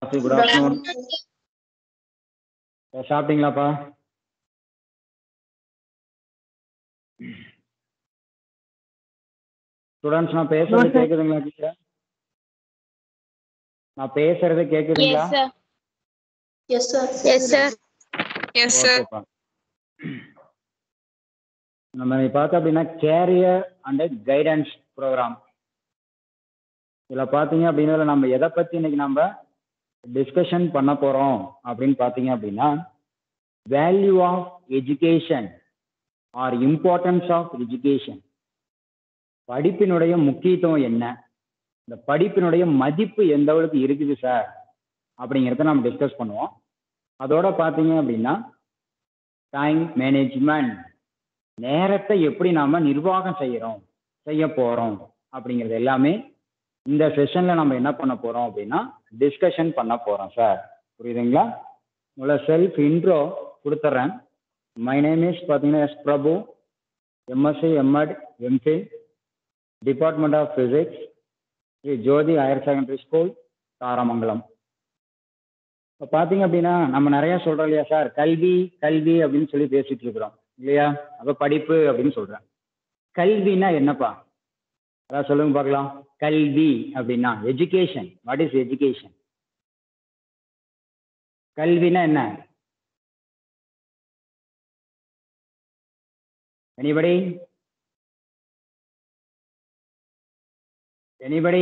Good afternoon சாப்பிட்டீங்களாப்பா students நான் பேசுறது கேக்குதுங்களா டீச்சர் நான் பேசுறது கேக்குதுங்களா Yes, sir. Yes, sir. Yes, sir. ஓகேப்பா நம்ம இன்னைக்கு பார்த்தோம் அப்படின்னா கேரியர் அண்ட் கைடன்ஸ் ப்ரோக்ராம் இதில் பார்த்தீங்க அப்படின்னா நம்ம எதை பற்றி இன்னைக்கு நம்ம டிஸ்கஷன் பண்ண போகிறோம் அப்படின்னு பார்த்தீங்க அப்படின்னா value of education or importance of education படிப்பினுடைய முக்கியத்துவம் என்ன இந்த படிப்பினுடைய மதிப்பு எந்த அளவுக்கு இருக்குது சார் அப்படிங்கிறத நம்ம டிஸ்கஸ் பண்ணுவோம் அதோட பார்த்தீங்க அப்படின்னா டைம் மேனேஜ்மெண்ட் நேரத்தை எப்படி நாம நிர்வாகம் செய்யறோம் செய்ய போறோம் அப்படிங்கிறது எல்லாமே இந்த செஷன்ல நம்ம என்ன பண்ண போறோம் அப்படின்னா டிஸ்கஷன் பண்ண போறோம் சார் புரியுதுங்களா உங்களை செல்ஃப் இன்ட்ரோ கொடுத்துட்றேன் மை நேம் இஸ் பார்த்தீங்கன்னா S Prabhu MSc MEd MPhil department of physics Sri Jothi higher secondary school Tharamangalam இப்போ பார்த்தீங்க அப்படின்னா நம்ம நிறைய சொல்றோம் இல்லையா சார் கல்வி கல்வி அப்படின்னு சொல்லி பேசிட்டு இருக்கிறோம் இல்லையா அப்போ படிப்பு அப்படின்னு சொல்றேன் கல்வினா என்னப்பா அதான் சொல்லுங்க பார்க்கலாம் கல்வி அப்படின்னா எஜுகேஷன் வாட் இஸ் எஜுகேஷன் கல்வினா என்ன எனிபடி எனிபடி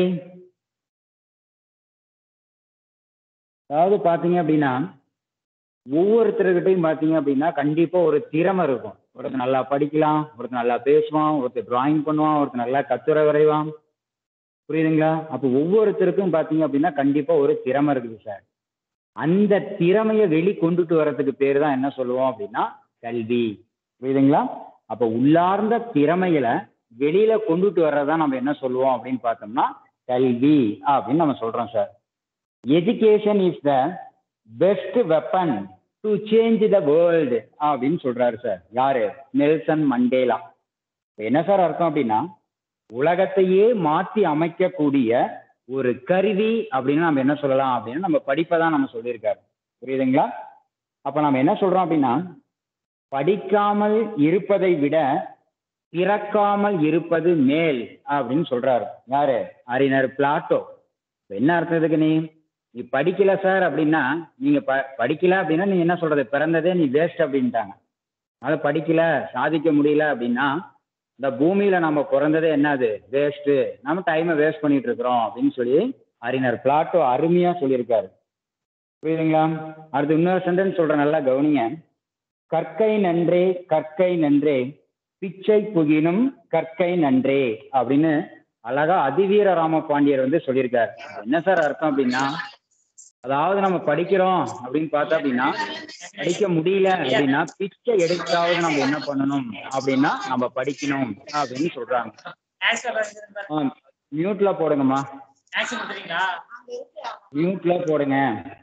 அதாவது பார்த்தீங்க அப்படின்னா ஒவ்வொருத்தர்கிட்டையும் பார்த்தீங்க அப்படின்னா கண்டிப்பாக ஒரு திறமை இருக்கும் ஒருத்தர் நல்லா படிக்கலாம் ஒருத்தர் நல்லா பேசுவான் ஒருத்தர் டிராயிங் பண்ணுவான் ஒருத்தர் நல்லா கட்டுரை வரைவான் புரியுதுங்களா அப்போ ஒவ்வொருத்தருக்கும் பார்த்தீங்க அப்படின்னா கண்டிப்பாக ஒரு திறமை இருக்குது சார் அந்த திறமையை வெளி கொண்டுட்டு வர்றதுக்கு பேர் தான் என்ன சொல்லுவோம் அப்படின்னா கல்வி புரியுதுங்களா அப்போ உள்ளார்ந்த திறமைகளை வெளியில கொண்டுட்டு வர்றதா நம்ம என்ன சொல்லுவோம் அப்படின்னு பார்த்தோம்னா கல்வி அப்படின்னு நம்ம சொல்றோம் sir education is the best weapon to change the world அப்படின்னு சொல்றாரு சார் யாரு நெல்சன் மண்டேலா என்ன சார் அர்த்தம் அப்படின்னா உலகத்தையே மாற்றி அமைக்கக்கூடிய ஒரு கருவி அப்படின்னு நம்ம என்ன சொல்லலாம் அப்படின்னா நம்ம படிப்பை தான் நம்ம சொல்லியிருக்காரு புரியுதுங்களா அப்ப நம்ம என்ன சொல்றோம் அப்படின்னா படிக்காமல் இருப்பதை விட பிறக்காமல் இருப்பது மேல் அப்படின்னு சொல்றாரு யாரு அறிஞர் பிளாட்டோ என்ன அர்த்தம் இதுக்கு நீ நீ படிக்கல சார் அப்படின்னா நீங்க ப படிக்கல அப்படின்னா நீங்க என்ன சொல்றது பிறந்ததே நீ வேஸ்ட் அப்படின்ட்டாங்க அதை படிக்கல சாதிக்க முடியல அப்படின்னா இந்த பூமியில நம்ம பிறந்ததே என்னது வேஸ்ட் நம்ம டைமை வேஸ்ட் பண்ணிட்டு இருக்கிறோம் அப்படின்னு சொல்லி அறிஞர் பிளாட்டோ அருமையா சொல்லியிருக்காரு புரியுதுங்களா அடுத்து இன்னொரு சென்டென்ஸ் சொல்றேன் நல்லா கவனிங்க கற்கை நன்றே கற்கை நன்றே பிச்சை புகினும் கற்கை நன்றே அப்படின்னு அழகா அதிவீர ராம பாண்டியர் வந்து சொல்லியிருக்காரு என்ன சார் அர்த்தம் அப்படின்னா அதாவது நம்ம படிக்கிறோம் அப்படின்னு பார்த்தா அப்படின்னா படிக்க முடியல அப்படின்னா பிச்சை எடுத்தாவது நம்ம என்ன பண்ணணும் அப்படின்னா நம்ம படிக்கணும் அப்படின்னு சொல்றாங்க மியூட்ல போடுங்கம்மா மியூட்ல போடுங்க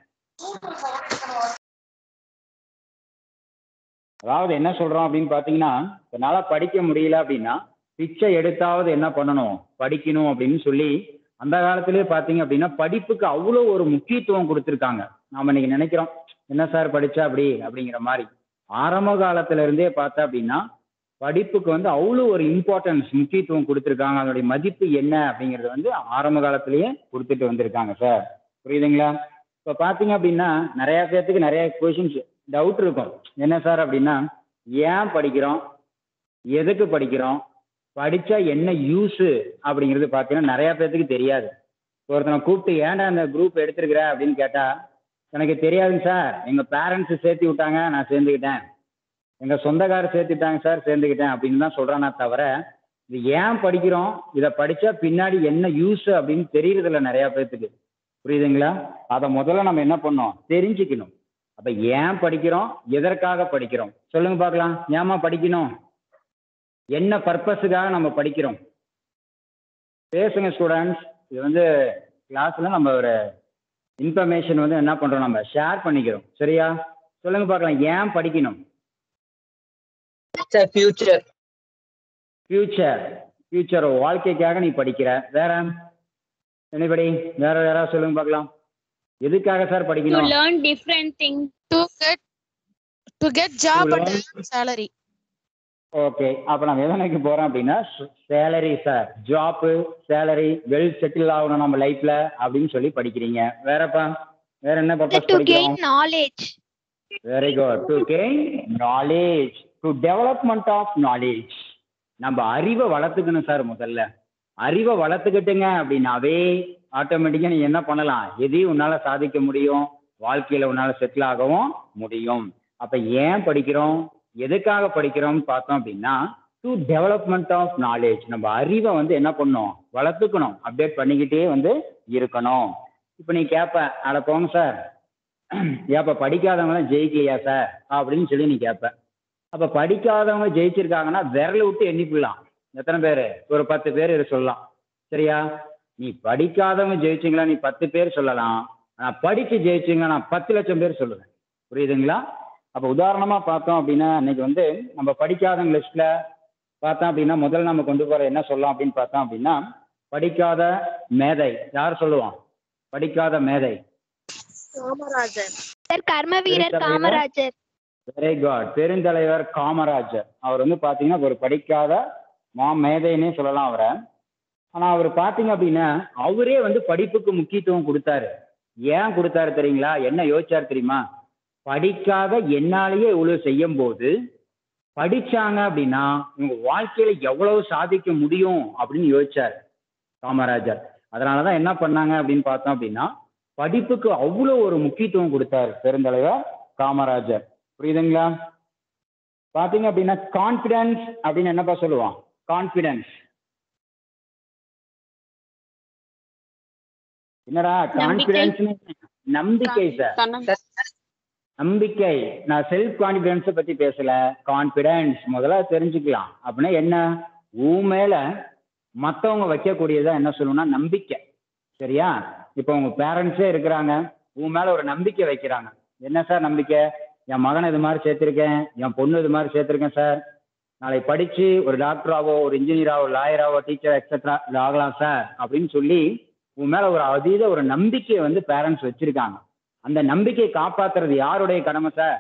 அதாவது என்ன சொல்றோம் அப்படின்னு பாத்தீங்கன்னா என்னால படிக்க முடியல அப்படின்னா பிச்சை எடுத்தாவது என்ன பண்ணணும் படிக்கணும் அப்படின்னு சொல்லி அந்த காலத்திலேயே பார்த்தீங்க அப்படின்னா படிப்புக்கு அவ்வளோ ஒரு முக்கியத்துவம் கொடுத்துருக்காங்க நாம் இன்னைக்கு நினைக்கிறோம் என்ன சார் படிச்சா அப்படி அப்படிங்கிற மாதிரி ஆரம்ப காலத்துல இருந்தே பார்த்தா அப்படின்னா படிப்புக்கு வந்து அவ்வளோ ஒரு இம்பார்ட்டன்ஸ் முக்கியத்துவம் கொடுத்துருக்காங்க அதனுடைய மதிப்பு என்ன அப்படிங்கிறது வந்து ஆரம்ப காலத்திலேயே கொடுத்துட்டு வந்திருக்காங்க சார் புரியுதுங்களா இப்போ பார்த்தீங்க அப்படின்னா நிறைய பேர்த்துக்கு நிறைய கொஷின்ஸ் டவுட் இருக்கும் என்ன சார் அப்படின்னா ஏன் படிக்கிறோம் எதுக்கு படிக்கிறோம் படிச்சா என்ன யூஸு அப்படிங்கிறது பார்த்தீங்கன்னா நிறைய பேர்த்துக்கு தெரியாது ஒருத்தனை கூப்பிட்டு ஏன்டா அந்த குரூப் எடுத்திருக்கிற அப்படின்னு கேட்டா எனக்கு தெரியாதுங்க சார் எங்க பேரண்ட்ஸ் சேர்த்து விட்டாங்க நான் சேர்ந்துக்கிட்டேன் எங்க சொந்தக்காரர் சேர்த்து விட்டாங்க சார் சேர்ந்துக்கிட்டேன் அப்படின்னு தான் சொல்றானா தவிர இது ஏன் படிக்கிறோம் இதை படிச்சா பின்னாடி என்ன யூஸ் அப்படின்னு தெரியறதில்ல நிறைய பேர்த்துக்கு புரியுதுங்களா அதை முதல்ல நம்ம என்ன பண்ணோம் தெரிஞ்சுக்கணும் அப்ப ஏன் படிக்கிறோம் எதற்காக படிக்கிறோம் சொல்லுங்க பார்க்கலாம் ஏமா படிக்கணும் என்ன பர்பஸுக்காக நம்ம படிக்கிறோம் பேசுங்க ஸ்டூடெண்ட்ஸ் இது வந்து கிளாஸில் நம்ம ஒரு இன்ஃபர்மேஷன் வந்து என்ன பண்ணுறோம் நம்ம ஷேர் பண்ணிக்கிறோம் சரியா சொல்லுங்க பார்க்கலாம் ஏன் படிக்கணும் சார் ஃபியூச்சர் ஃபியூச்சர் ஃபியூச்சர் வாழ்க்கைக்காக நீ படிக்கிற வேற எனிபடி வேற யாராவது சொல்லுங்க பார்க்கலாம் எதுக்காக சார் to படிக்கணும் learn different things To get to get job To and learn- earn salary. Okay அப்ப நம்ம எதை நோக்கி போறோம் அப்படின்னா salary sir job salary well settle ஆகணும் நம்ம லைஃப்ல அப்படின்னு சொல்லி படிக்கிறீங்க வேறப்பா வேற என்ன பர்பஸ் to gain படிக்கிறோம் knowledge very good to gain knowledge to development of knowledge நம்ம அறிவை வளர்த்துக்கணும் சார் முதல்ல அறிவை வளர்த்துக்கிட்டுங்க அப்படின்னாவே ஆட்டோமேட்டிக்கா நீ என்ன பண்ணலாம் எதையும் உன்னால சாதிக்க முடியும் வாழ்க்கையில உன்னால செட்டில் ஆகவும் முடியும் அப்ப ஏன் படிக்கிறோம் எதுக்காக படிக்கிறோம்னு பார்த்தோம் அப்படின்னா டு டெவலப்மெண்ட் ஆஃப் நாலேஜ் நம்ம அறிவை வந்து என்ன பண்ணணும் வளர்த்துக்கணும் அப்டேட் பண்ணிக்கிட்டே வந்து இருக்கணும் இப்போ நீ கேட்ப அட போங்க சார் ஏப்பா படிக்காதவங்களாம் ஜெயிக்கலையா சார் அப்படின்னு சொல்லி நீ கேட்ப அப்ப படிக்காதவங்க ஜெயிச்சிருக்காங்கன்னா விரல விட்டு எண்ணிப்பிடலாம் எத்தனை பேர் ஒரு பத்து பேர் இதை சொல்லலாம் சரியா நீ படிக்காதவங்க ஜெயிச்சிங்களா நீ பத்து பேர் சொல்லலாம் ஆனா படிச்சு ஜெயிச்சிங்களா நான் பத்து லட்சம் பேர் சொல்லுவேன் புரியுதுங்களா அப்ப உதாரணமா பார்த்தோம் அப்படின்னா இன்னைக்கு வந்து நம்ம படிக்காதவங்க லிஸ்ட்ல பார்த்தோம் அப்படின்னா முதல்ல நம்ம கொண்டு போற என்ன சொல்லலாம் அப்படின்னு பார்த்தோம் அப்படின்னா படிக்காத மேதை யார் சொல்லுவான் படிக்காத மேதை காமராஜர் சார் கர்ம வீரர் பெருந்தலைவர். காமராஜர் வெரி குட் பெருந்தலைவர் காமராஜர் அவர் வந்து பாத்தீங்கன்னா ஒரு படிக்காத மா மேதைன்னே சொல்லலாம் அவரை ஆனா அவர் பாத்தீங்க அப்படின்னா அவரே வந்து படிப்புக்கு முக்கியத்துவம் கொடுத்தாரு ஏன் கொடுத்தாரு தெரியுங்களா என்ன யோசிச்சாரு தெரியுமா படிக்காத என்னாலேயே இவ்வளவு செய்யும் போது படிச்சாங்க அப்படின்னா உங்க வாழ்க்கையில எவ்வளவு சாதிக்க முடியும் அப்படின்னு யோசிச்சாரு காமராஜர் அதனாலதான் என்ன பண்ணாங்க அப்படின்னு பார்த்தோம் அப்படின்னா படிப்புக்கு அவ்வளோ ஒரு முக்கியத்துவம் கொடுத்தாரு பெருந்தலைவர் காமராஜர் புரியுதுங்களா பாத்தீங்க அப்படின்னா கான்பிடன்ஸ் அப்படின்னு என்னப்பா சொல்லுவான் கான்பிடன்ஸ் என்னடா கான்பிடன்ஸ் நம்பிக்கை சார் நம்பிக்கை நான் செல்ஃப் கான்பிடன்ஸை பத்தி பேசல கான்பிடன்ஸ் முதல்ல தெரிஞ்சுக்கலாம் அப்படின்னா என்ன உன் மேல மத்தவங்க வைக்கக்கூடியதா என்ன சொல்லணும்னா நம்பிக்கை சரியா இப்போ உங்க பேரண்ட்ஸே இருக்கிறாங்க உன் மேல ஒரு நம்பிக்கை வைக்கிறாங்க என்ன சார் நம்பிக்கை என் மகனை இது மாதிரி சேர்த்திருக்கேன் என் பொண்ணு இது மாதிரி சேர்த்திருக்கேன் சார் நாளை படிச்சு ஒரு டாக்டராவோ ஒரு இன்ஜினியராவோ லாயராவோ டீச்சர் எக்ஸெட்ரா ஆகலாம் சார் அப்படின்னு சொல்லி உன் மேல ஒரு அதீத ஒரு நம்பிக்கையை வந்து பேரண்ட்ஸ் வச்சிருக்காங்க அந்த நம்பிக்கையை காப்பாத்துறது யாருடைய கடமை சார்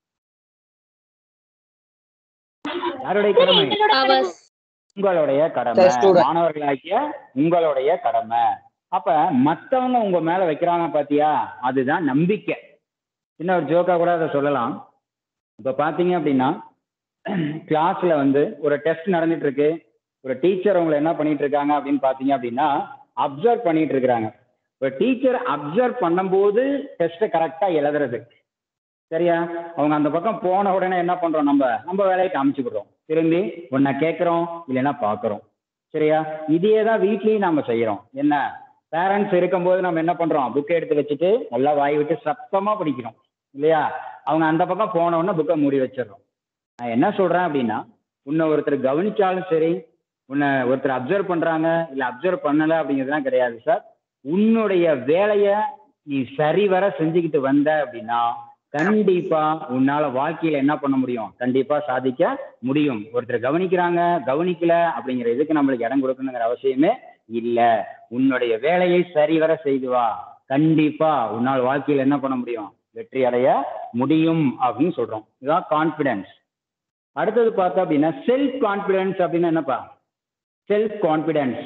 யாருடைய கடமை அவர்ஸ் உங்களுடைய கடமை மாணவர்களாகிய உங்களுடைய கடமை அப்ப மத்தவங்க உங்க மேல வைக்கிறாங்க பாத்தியா அதுதான் நம்பிக்கை சின்ன ஒரு ஜோக்கா கூட அதை சொல்லலாம் இப்ப பாத்தீங்க அப்படின்னா கிளாஸ்ல வந்து ஒரு டெஸ்ட் நடந்துட்டு இருக்கு ஒரு டீச்சர் உங்களை என்ன பண்ணிட்டு இருக்காங்க அப்படின்னு பாத்தீங்க அப்படின்னா அப்சர்வ் பண்ணிட்டு இருக்கிறாங்க ஒரு டீச்சர் அப்சர்வ் பண்ணும்போது டெஸ்ட்டை கரெக்டா எழுதுறது சரியா அவங்க அந்த பக்கம் போன உடனே என்ன பண்றோம் நம்ம நம்ம வேலையை காமிச்சுக்கிறோம் திரும்பி ஒன்ன கேட்குறோம் இல்லைன்னா பார்க்குறோம் சரியா இதே தான் வீட்லயும் நாம செய்யறோம் என்ன பேரண்ட்ஸ் இருக்கும்போது நம்ம என்ன பண்றோம் புக்கை எடுத்து வச்சுட்டு நல்லா வாய் விட்டு சத்தமா படிக்கிறோம் இல்லையா அவங்க அந்த பக்கம் போன உடனே புக்கை மூடி வச்சிடுறோம் நான் என்ன சொல்றேன் அப்படின்னா உன்னை ஒருத்தர் கவனிச்சாலும் சரி உன்னை ஒருத்தர் அப்சர்வ் பண்றாங்க இல்ல அப்சர்வ் பண்ணல அப்படிங்கிறதுலாம் கிடையாது சார் உன்னுடைய வேலையை நீ சரிவர செஞ்சுக்கிட்டு வந்த அப்படின்னா கண்டிப்பா உன்னால வாழ்க்கையில என்ன பண்ண முடியும் கண்டிப்பா சாதிக்க முடியும் ஒருத்தர் கவனிக்கிறாங்க கவனிக்கல அப்படிங்கிற இதுக்கு நம்மளுக்கு இடம் கொடுக்கணுங்கிற அவசியமே இல்ல உன்னுடைய வேலையை சரிவர செய்து வா கண்டிப்பா உன்னால் வாழ்க்கையில என்ன பண்ண முடியும் வெற்றி அடைய முடியும் அப்படின்னு சொல்றோம் இதுதான் கான்பிடன்ஸ் அடுத்தது பார்த்தா அப்படின்னா செல்ஃப் கான்பிடன்ஸ் அப்படின்னா என்னப்பா செல்ஃப் கான்பிடன்ஸ்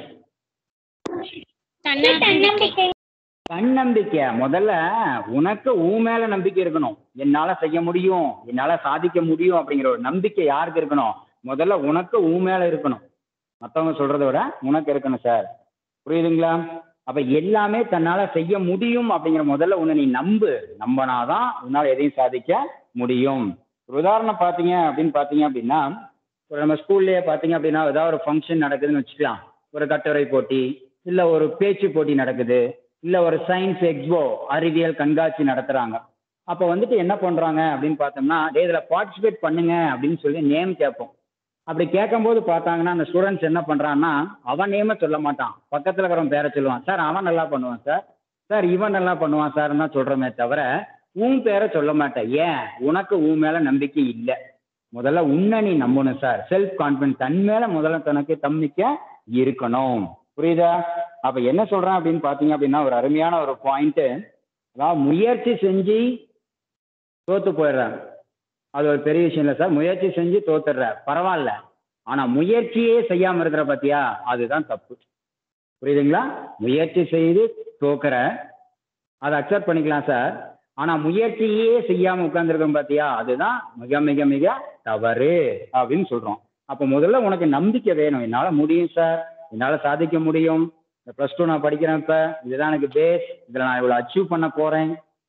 தன்னம்பிக்கை தன்னம்பிக்கை முதல்ல உனக்கு உன் மேல நம்பிக்கை இருக்கணும் என்னால செய்ய முடியும் என்னால சாதிக்க முடியும் அப்படிங்கிற ஒரு நம்பிக்கை யாருக்கு இருக்கணும் முதல்ல உனக்கு உன் மேல இருக்கணும் மத்தவங்க சொல்றதை விட உனக்கு இருக்கணும் சார் புரியுதுங்களா அப்ப எல்லாமே தன்னால செய்ய முடியும் அப்படிங்கிற முதல்ல உன்னை நீ நம்பு நம்பினாதான் உன்னால எதையும் சாதிக்க முடியும் ஒரு உதாரணம் பாத்தீங்க அப்படின்னு பாத்தீங்க அப்படின்னா ஒரு நம்ம ஸ்கூல்லயே பாத்தீங்க அப்படின்னா ஏதாவது ஒரு ஃபங்க்ஷன் நடக்குதுன்னு வச்சுக்கலாம் ஒரு கட்டுரை போட்டி இல்ல ஒரு பேச்சு போட்டி நடக்குது இல்ல ஒரு சயின்ஸ் எக்ஸ்போ அறிவியல் கண்காட்சி நடத்துறாங்க அப்ப வந்துட்டு என்ன பண்றாங்க அப்படின்னு பார்த்தோம்னா டேய் இதுல பார்ட்டிசிபேட் பண்ணுங்க அப்படின்னு சொல்லி நேம் கேட்போம் அப்படி கேட்கும்போது பார்த்தாங்கன்னா அந்த ஸ்டூடெண்ட்ஸ் என்ன பண்றான்னா அவன் நேம சொல்ல மாட்டான் பக்கத்துல இருக்கிறவன் பேரை சொல்லுவான் சார் அவன் நல்லா பண்ணுவான் சார் சார் இவன் நல்லா பண்ணுவான் சார் தான் சொல்றமே தவிர உன் பேரை சொல்ல மாட்டேன் ஏன் உனக்கு உன் மேல நம்பிக்கை இல்லை முதல்ல உன்னை நீ நம்பணும் சார் செல்ஃப் கான்பிடன்ஸ் தன் மேல முதல்ல தனக்கு தம்பிக்கை இருக்கணும் புரியுதா அப்ப என்ன சொல்றேன் அப்படின்னு பாத்தீங்க அப்படின்னா ஒரு அருமையான ஒரு பாயிண்ட் அதாவது முயற்சி செஞ்சு தோத்து போயிடுறேன் அது ஒரு பெரிய விஷயம் இல்லை சார் முயற்சி செஞ்சு தோத்துடுற பரவாயில்ல ஆனா முயற்சியே செய்யாம இருக்கிற பத்தியா அதுதான் தப்பு புரியுதுங்களா முயற்சி செய்து தோக்குற அதை அக்செப்ட் பண்ணிக்கலாம் சார் ஆனா முயற்சியே செய்யாம உட்கார்ந்துருக்கோம் பாத்தியா அதுதான் மிக மிக மிக தவறு அப்படின்னு சொல்றோம் அப்ப முதல்ல உனக்கு நம்பிக்கை வேணும் என்னால முடியும் சார் என்னால சாதிக்க முடியும் இந்த ப்ளஸ் டூ நான் படிக்கிறேன் இப்ப இதுதான் எனக்கு பேஸ் இதுல நான் இவ்வளவு அச்சீவ் பண்ண போறேன்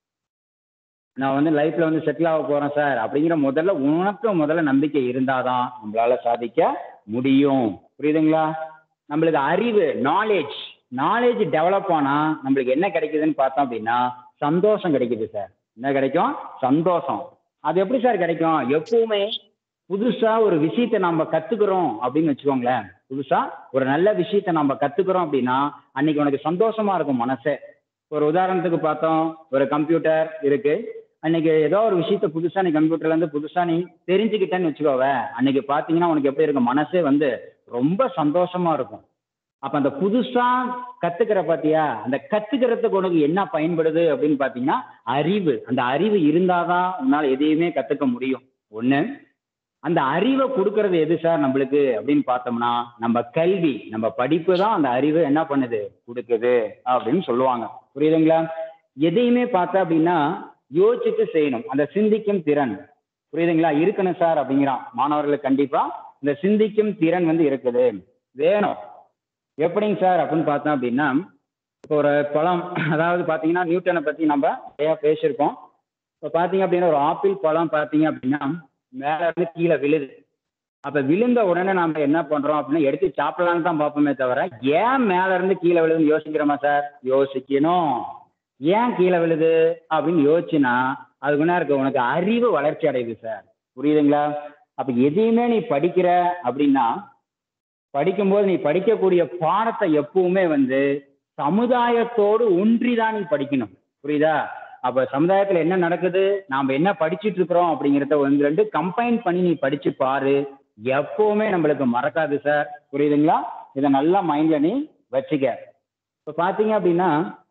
நான் வந்து லைஃப்ல வந்து செட்டில் ஆக போறேன் சார் அப்படிங்கிற முதல்ல உனக்கு முதல்ல நம்பிக்கை இருந்தாதான் நம்மளால சாதிக்க முடியும் புரியுதுங்களா நம்மளுக்கு அறிவு நாலேஜ் நாலேஜ் டெவலப் ஆனா நம்மளுக்கு என்ன கிடைக்குதுன்னு பார்த்தோம் அப்படின்னா சந்தோஷம் கிடைக்குது சார் என்ன கிடைக்கும் சந்தோஷம் அது எப்படி சார் கிடைக்கும் எப்பவுமே புதுசா ஒரு விஷயத்தை நம்ம கத்துக்கிறோம் அப்படின்னு வச்சுக்கோங்களேன் புதுசா ஒரு நல்ல விஷயத்தை நம்ம கத்துக்கிறோம் அப்படின்னா அன்னைக்கு உனக்கு சந்தோஷமா இருக்கும் மனசே ஒரு உதாரணத்துக்கு பார்த்தோம் ஒரு கம்ப்யூட்டர் இருக்கு அன்னைக்கு ஏதோ ஒரு விஷயத்த புதுசா நீ கம்ப்யூட்டர்ல இருந்து புதுசா நீ தெரிஞ்சுக்கிட்டேன்னு வச்சுக்கோவ அன்னைக்கு பாத்தீங்கன்னா உனக்கு எப்படி இருக்கும் மனசே வந்து ரொம்ப சந்தோஷமா இருக்கும் அப்ப அந்த புதுசா கத்துக்கிற பாத்தியா அந்த கத்துக்கிறதுக்கு உனக்கு என்ன பயன்படுது அப்படின்னு பாத்தீங்கன்னா அறிவு அந்த அறிவு இருந்தாதான் உன்னால எதையுமே கத்துக்க முடியும் ஒண்ணு அந்த அறிவை கொடுக்கறது எது சார் நம்மளுக்கு அப்படின்னு பார்த்தோம்னா நம்ம கல்வி நம்ம படிப்பு தான் அந்த அறிவை என்ன பண்ணுது கொடுக்குது அப்படின்னு சொல்லுவாங்க புரியுதுங்களா எதையுமே பார்த்தா அப்படின்னா யோசிச்சுட்டு செய்யணும் அந்த சிந்திக்கும் திறன் புரியுதுங்களா இருக்கணும் சார் அப்படிங்கிறான் மாணவர்களுக்கு கண்டிப்பா இந்த சிந்திக்கும் திறன் வந்து இருக்குது வேணும் எப்படிங்க சார் அப்படின்னு பார்த்தோம் அப்படின்னா இப்போ ஒரு பழம் அதாவது பார்த்தீங்கன்னா நியூட்டனை பற்றி நம்ம நிறையா பேசியிருக்கோம் இப்போ பார்த்தீங்க அப்படின்னா ஒரு ஆப்பிள் பழம் பார்த்தீங்க அப்படின்னா மேலே இருந்து கீழே விழுது அப்போ விழுந்த உடனே நம்ம என்ன பண்ணுறோம் அப்படின்னா எடுத்து சாப்பிடலான்னு தான் பார்ப்போமே தவிர ஏன் மேலே இருந்து கீழே விழுதுன்னு யோசிக்கிறோமா சார் யோசிக்கணும் ஏன் கீழே விழுது அப்படின்னு யோசிச்சுனா அதுக்கு என்ன இருக்கு உனக்கு அறிவு வளர்ச்சி அடையுது சார் புரியுதுங்களா அப்போ எதையுமே நீ படிக்கிற அப்படின்னா படிக்கும்போது நீ படிக்கக்கூடிய பாடத்தை எப்பவுமே வந்து சமுதாயத்தோடு ஒன்றி தான் நீ படிக்கணும் புரியுதா அப்ப சமுதாயத்துல என்ன நடக்குது நாம என்ன படிச்சிட்டு இருக்கிறோம் அப்படிங்கிறத வந்து ரெண்டு கம்பைன் பண்ணி நீ படிச்சு பாரு எப்பவுமே நம்மளுக்கு மறக்காது சார் புரியுதுங்களா இதை நல்லா மைண்ட்ல நீ வச்சுக்க இப்ப பாத்தீங்க அப்படின்னா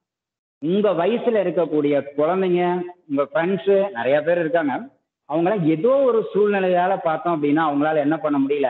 உங்க வயசுல இருக்கக்கூடிய குழந்தைங்க உங்க ஃப்ரெண்ட்ஸு நிறைய பேர் இருக்காங்க அவங்களாம் ஏதோ ஒரு சூழ்நிலையால பார்த்தோம் அப்படின்னா அவங்களால என்ன பண்ண முடியல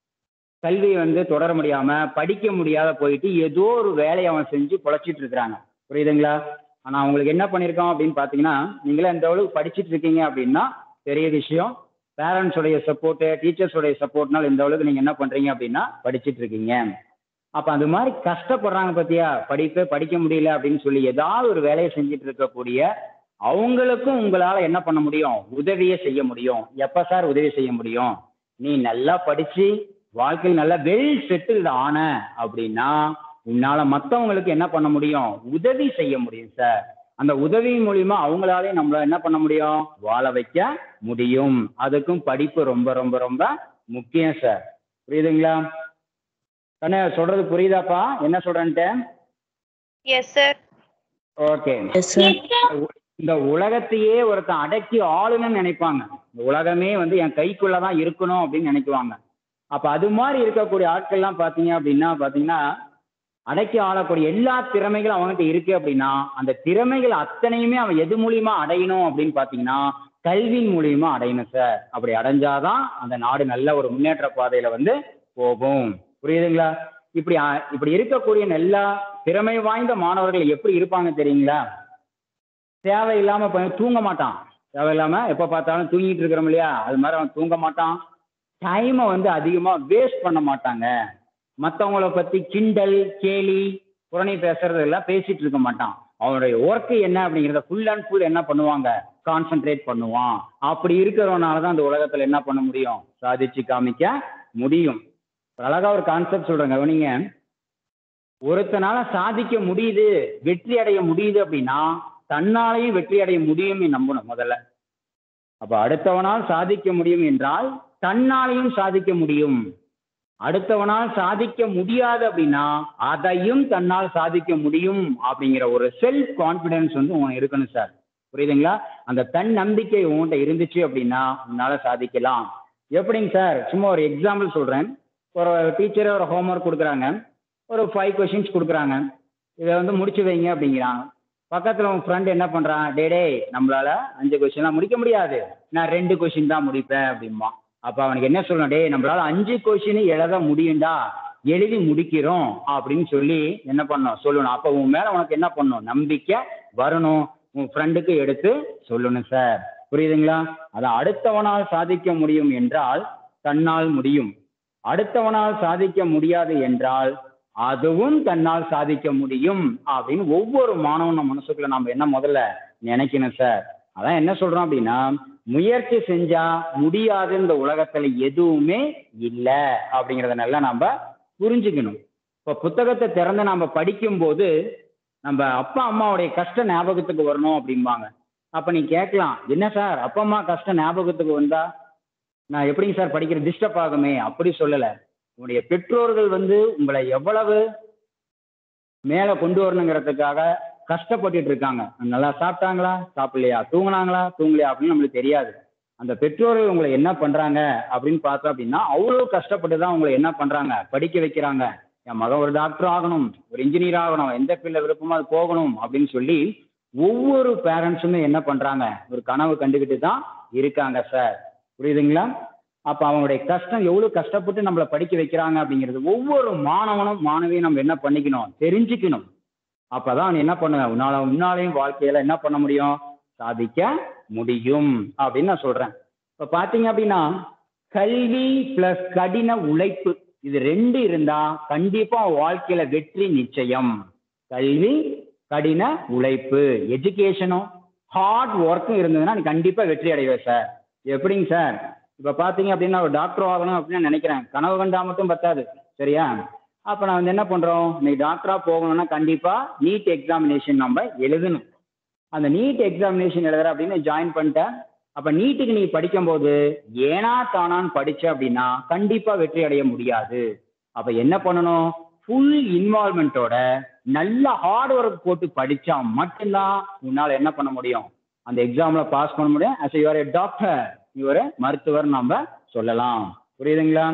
கல்வியை வந்து தொடர முடியாம படிக்க முடியாத போயிட்டு ஏதோ ஒரு வேலையை அவன் செஞ்சு பொழைச்சிட்டு இருக்கிறாங்க புரியுதுங்களா ஆனா அவங்களுக்கு என்ன பண்ணியிருக்கோம் அப்படின்னு பாத்தீங்கன்னா நீங்களே இந்த அளவுக்கு படிச்சிட்டு இருக்கீங்க அப்படின்னா பெரிய விஷயம் பேரண்ட்ஸோடைய சப்போர்ட்டு டீச்சர்ஸோடைய சப்போர்ட்னால இந்த அளவுக்கு நீங்க என்ன பண்றீங்க அப்படின்னா படிச்சிட்டு இருக்கீங்க அப்ப அந்த மாதிரி கஷ்டப்படுறாங்க பத்தியா படிப்பே படிக்க முடியல அப்படின்னு சொல்லி ஏதாவது ஒரு வேலையை செஞ்சுட்டு இருக்கக்கூடிய அவங்களுக்கும் உங்களால என்ன பண்ண முடியும் உதவியை செய்ய முடியும் எப்ப சார் உதவி செய்ய முடியும் நீ நல்லா படிச்சு வாழ்க்கையில் நல்லா வெல் செட்டில்டு ஆன அப்படின்னா உன்னால மற்றவங்களுக்கு என்ன பண்ண முடியும் உதவி செய்ய முடியும் சார் அந்த உதவி மூலியமா அவங்களாலே நம்மள என்ன பண்ண முடியும் வாழ வைக்க முடியும் அதுக்கும் படிப்பு ரொம்ப ரொம்ப ரொம்ப முக்கியம் சார் புரியுதுங்களா கண்ணே சொல்றது புரியுதாப்பா என்ன சொல்றேன்ட்டு Yes, sir. Okay Yes, sir. இந்த உலகத்தையே ஒருத்தன் அடக்கி ஆளுன்னு நினைப்பாங்க இந்த உலகமே வந்து என் கைக்குள்ளதான் இருக்கணும் அப்படின்னு நினைக்குவாங்க அப்ப அது மாதிரி இருக்கக்கூடிய ஆட்கள்லாம் பாத்தீங்க அப்படின்னா பாத்தீங்கன்னா அடக்கி ஆளக்கூடிய எல்லா திறமைகளும் அவன்கிட்ட இருக்கு அப்படின்னா அந்த திறமைகள் அத்தனையுமே அவன் எது மூலியமா அடையணும் அப்படின்னு பாத்தீங்கன்னா கல்வியின் மூலியமா அடையணும் சார் அப்படி அடைஞ்சாதான் அந்த நாடு நல்ல ஒரு முன்னேற்ற பாதையில வந்து போகும் புரியுதுங்களா இப்படி அ- இப்படி இருக்கக்கூடிய எல்லா திறமை வாய்ந்த மாணவர்கள் எப்படி இருப்பாங்க தெரியுங்களா தேவையில்லாம ப- தூங்க மாட்டான் தேவையில்லாம எப்ப பார்த்தாலும் தூங்கிட்டு இருக்கிறோம் இல்லையா அது மாதிரி அவன் தூங்க மாட்டான் டைமை வந்து அதிகமா வேஸ்ட் பண்ண மாட்டாங்க மற்றவங்கள பத்தி கிண்டல் கேலி புரணி பேசுறது எல்லாம் பேசிட்டு இருக்க மாட்டான் அவனுடைய ஒர்க் என்ன அப்படிங்கிறத ஃபுல் அண்ட் ஃபுல் என்ன பண்ணுவாங்க கான்சென்ட்ரேட் பண்ணுவான் அப்படி இருக்கிறவனால தான் அந்த உலகத்துல என்ன பண்ண முடியும் சாதிச்சு காமிக்க முடியும் ஒரு அழகா ஒரு கான்செப்ட் சொல்றேங்க கவனிங்க ஒருத்தனால சாதிக்க முடியுது வெற்றி அடைய முடியுது அப்படின்னா தன்னாலையும் வெற்றி அடைய முடியும் நம்பணும் முதல்ல அப்ப அடுத்தவனால் சாதிக்க முடியும் என்றால் தன்னாலையும் சாதிக்க முடியும் அடுத்தவனால் சாதிக்க முடியாது அப்படின்னா அதையும் தன்னால் சாதிக்க முடியும் அப்படிங்கிற ஒரு செல்ஃப் கான்பிடன்ஸ் வந்து உனக்கு இருக்கணும் சார் புரியுதுங்களா அந்த தன் நம்பிக்கை உன்கிட்ட இருந்துச்சு அப்படின்னா உன்னால சாதிக்கலாம் எப்படிங்க சார் சும்மா ஒரு எக்ஸாம்பிள் சொல்றேன் ஒரு டீச்சரே ஒரு ஹோம்ஒர்க் கொடுக்குறாங்க ஒரு ஃபைவ் கொஷின்ஸ் கொடுக்குறாங்க இதை வந்து முடிச்சு வைங்க அப்படிங்கிறாங்க பக்கத்துல உன் ஃப்ரெண்ட் என்ன பண்றான் டே டேய் நம்மளால அஞ்சு கொஸ்டின்லாம் முடிக்க முடியாது நான் ரெண்டு கொஸ்டின் தான் முடிப்பேன் அப்படிம்பா அப்ப அவனுக்கு என்ன சொல்லணும் டேய் நம்மளால அஞ்சு கொஸ்டின் எழுத முடியும்டா எழுதி முடிக்கிறோம் அப்படின்னு சொல்லி என்ன பண்ணணும் சொல்லணும் அப்ப உன் மேல உனக்கு என்ன பண்ணணும் நம்பிக்கை வரணும் உன் ஃப்ரெண்டுக்கு எடுத்து சொல்லணும் சார் புரியுதுங்களா அதை அடுத்தவனால் சாதிக்க முடியும் என்றால் தன்னால் முடியும் அடுத்தவனால் சாதிக்க முடியாது என்றால் அதுவும் தன்னால் சாதிக்க முடியும் அப்படின்னு ஒவ்வொரு மாணவன் மனசுக்குள்ள நம்ம என்ன முதல்ல நினைக்கணும் சார் அதான் என்ன சொல்றோம் அப்படின்னா முயற்சி செஞ்சா முடியாது இந்த உலகத்துல எதுவுமே இல்லை அப்படிங்கிறத நல்லா நம்ம புரிஞ்சுக்கணும் இப்போ புத்தகத்தை திறந்து நம்ம படிக்கும்போது நம்ம அப்பா அம்மாவுடைய கஷ்ட ஞாபகத்துக்கு வரணும் அப்படிம்பாங்க அப்ப நீ கேட்கலாம் என்ன சார் அப்பா அம்மா கஷ்டம் ஞாபகத்துக்கு வந்தா நான் எப்படிங்க சார் படிக்கிறது டிஸ்டர்ப் ஆகுமே அப்படி சொல்லலை உங்களுடைய பெற்றோர்கள் வந்து உங்களை எவ்வளவு மேலே கொண்டு வரணுங்கிறதுக்காக கஷ்டப்பட்டுட்டு இருக்காங்க நல்லா சாப்பிட்டாங்களா சாப்பிடலையா தூங்குனாங்களா தூங்கலையா அப்படின்னு நம்மளுக்கு தெரியாது அந்த பெற்றோர்கள் உங்களை என்ன பண்றாங்க அப்படின்னு பார்த்தோம் அப்படின்னா அவ்வளோ கஷ்டப்பட்டு தான் உங்களை என்ன பண்றாங்க படிக்க வைக்கிறாங்க என் மகன் ஒரு டாக்டர் ஆகணும் ஒரு இன்ஜினியர் ஆகணும் எந்த ஃபீல்டில் விருப்பமோ அது போகணும் அப்படின்னு சொல்லி ஒவ்வொரு பேரண்ட்ஸுமே என்ன பண்றாங்க ஒரு கனவு கண்டுக்கிட்டு தான் இருக்காங்க சார் புரியுதுங்களா அப்ப அவங்களுடைய கஷ்டம் எவ்வளவு கஷ்டப்பட்டு நம்மளை படிக்க வைக்கிறாங்க அப்படிங்கிறது ஒவ்வொரு மாணவனும் மாணவியும் நம்ம என்ன பண்ணிக்கணும் தெரிஞ்சுக்கணும் அப்பதான் நீ என்ன பண்ணுவ உன்னால உன்னாலையும் வாழ்க்கையில என்ன பண்ண முடியும் சாதிக்க முடியும் அப்படின்னு நான் சொல்றேன் இப்ப பாத்தீங்க அப்படின்னா கல்வி பிளஸ் கடின உழைப்பு இது ரெண்டு இருந்தா கண்டிப்பா வாழ்க்கையில வெற்றி நிச்சயம் கல்வி கடின உழைப்பு எஜுகேஷனும் ஹார்ட் ஒர்க்கும் இருந்ததுன்னா நீ கண்டிப்பா வெற்றி அடைவே சார் எப்படிங்க சார் இப்ப பாத்தீங்க அப்படின்னா ஒரு டாக்டர் ஆகணும் அப்படின்னு நினைக்கிறேன் கனவு கண்டா மட்டும் பத்தாது சரியா அப்ப நான் வந்து என்ன பண்றோம் இன்னைக்கு டாக்டரா போகணும்னா கண்டிப்பா நீட் எக்ஸாமினேஷன் நம்ம எழுதணும் அந்த நீட் எக்ஸாமினேஷன் எழுதுற அப்படின்னு ஜாயின் பண்ணிட்டேன் அப்ப நீட்டுக்கு நீ படிக்கும்போது ஏனா தானான்னு படிச்ச அப்படின்னா கண்டிப்பா வெற்றி அடைய முடியாது அப்ப என்ன பண்ணணும் ஃபுல் இன்வால்மெண்ட்டோட நல்ல ஹார்ட் ஒர்க் போட்டு படிச்சா மட்டும்தான் உன்னால என்ன பண்ண முடியும் அந்த எக்ஸாம்ல பாஸ் பண்ண முடியும் அஸ் யுவர் ஏ டாக்டர் இவரு மருத்துவர் நம்ம சொல்லலாம் புரியுதுங்களா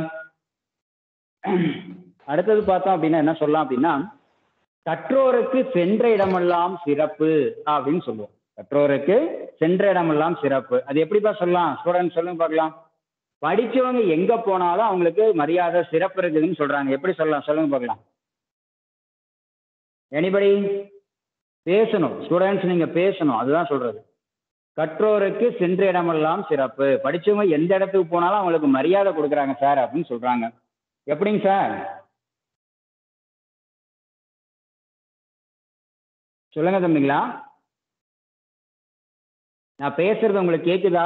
அடுத்தது பார்த்தோம் அப்படின்னா என்ன சொல்லலாம் அப்படின்னா கற்றோருக்கு சென்ற இடமெல்லாம் சிறப்பு அப்படின்னு சொல்லுவோம் கற்றோருக்கு சென்ற இடமெல்லாம் சிறப்பு அது எப்படிப்பா சொல்லலாம் ஸ்டூடெண்ட் சொல்லுங்க பார்க்கலாம் படிச்சவங்க எங்க போனாலும் அவங்களுக்கு மரியாதை சிறப்பு இருக்குதுன்னு சொல்றாங்க எப்படி சொல்லலாம் சொல்லுங்க பார்க்கலாம் எனிபடி பேசணும் ஸ்டூடெண்ட்ஸ் நீங்க பேசணும் அதுதான் சொல்றது கற்றோருக்கு சென்ற இடமெல்லாம் சிறப்பு படிச்சவங்க எந்த இடத்துக்கு போனாலும் அவங்களுக்கு மரியாதை கொடுக்குறாங்க சார் அப்படின்னு சொல்றாங்க எப்படிங்க சார் சொல்லுங்க தம்பிங்களா நான் பேசுறது உங்களுக்கு கேக்குதா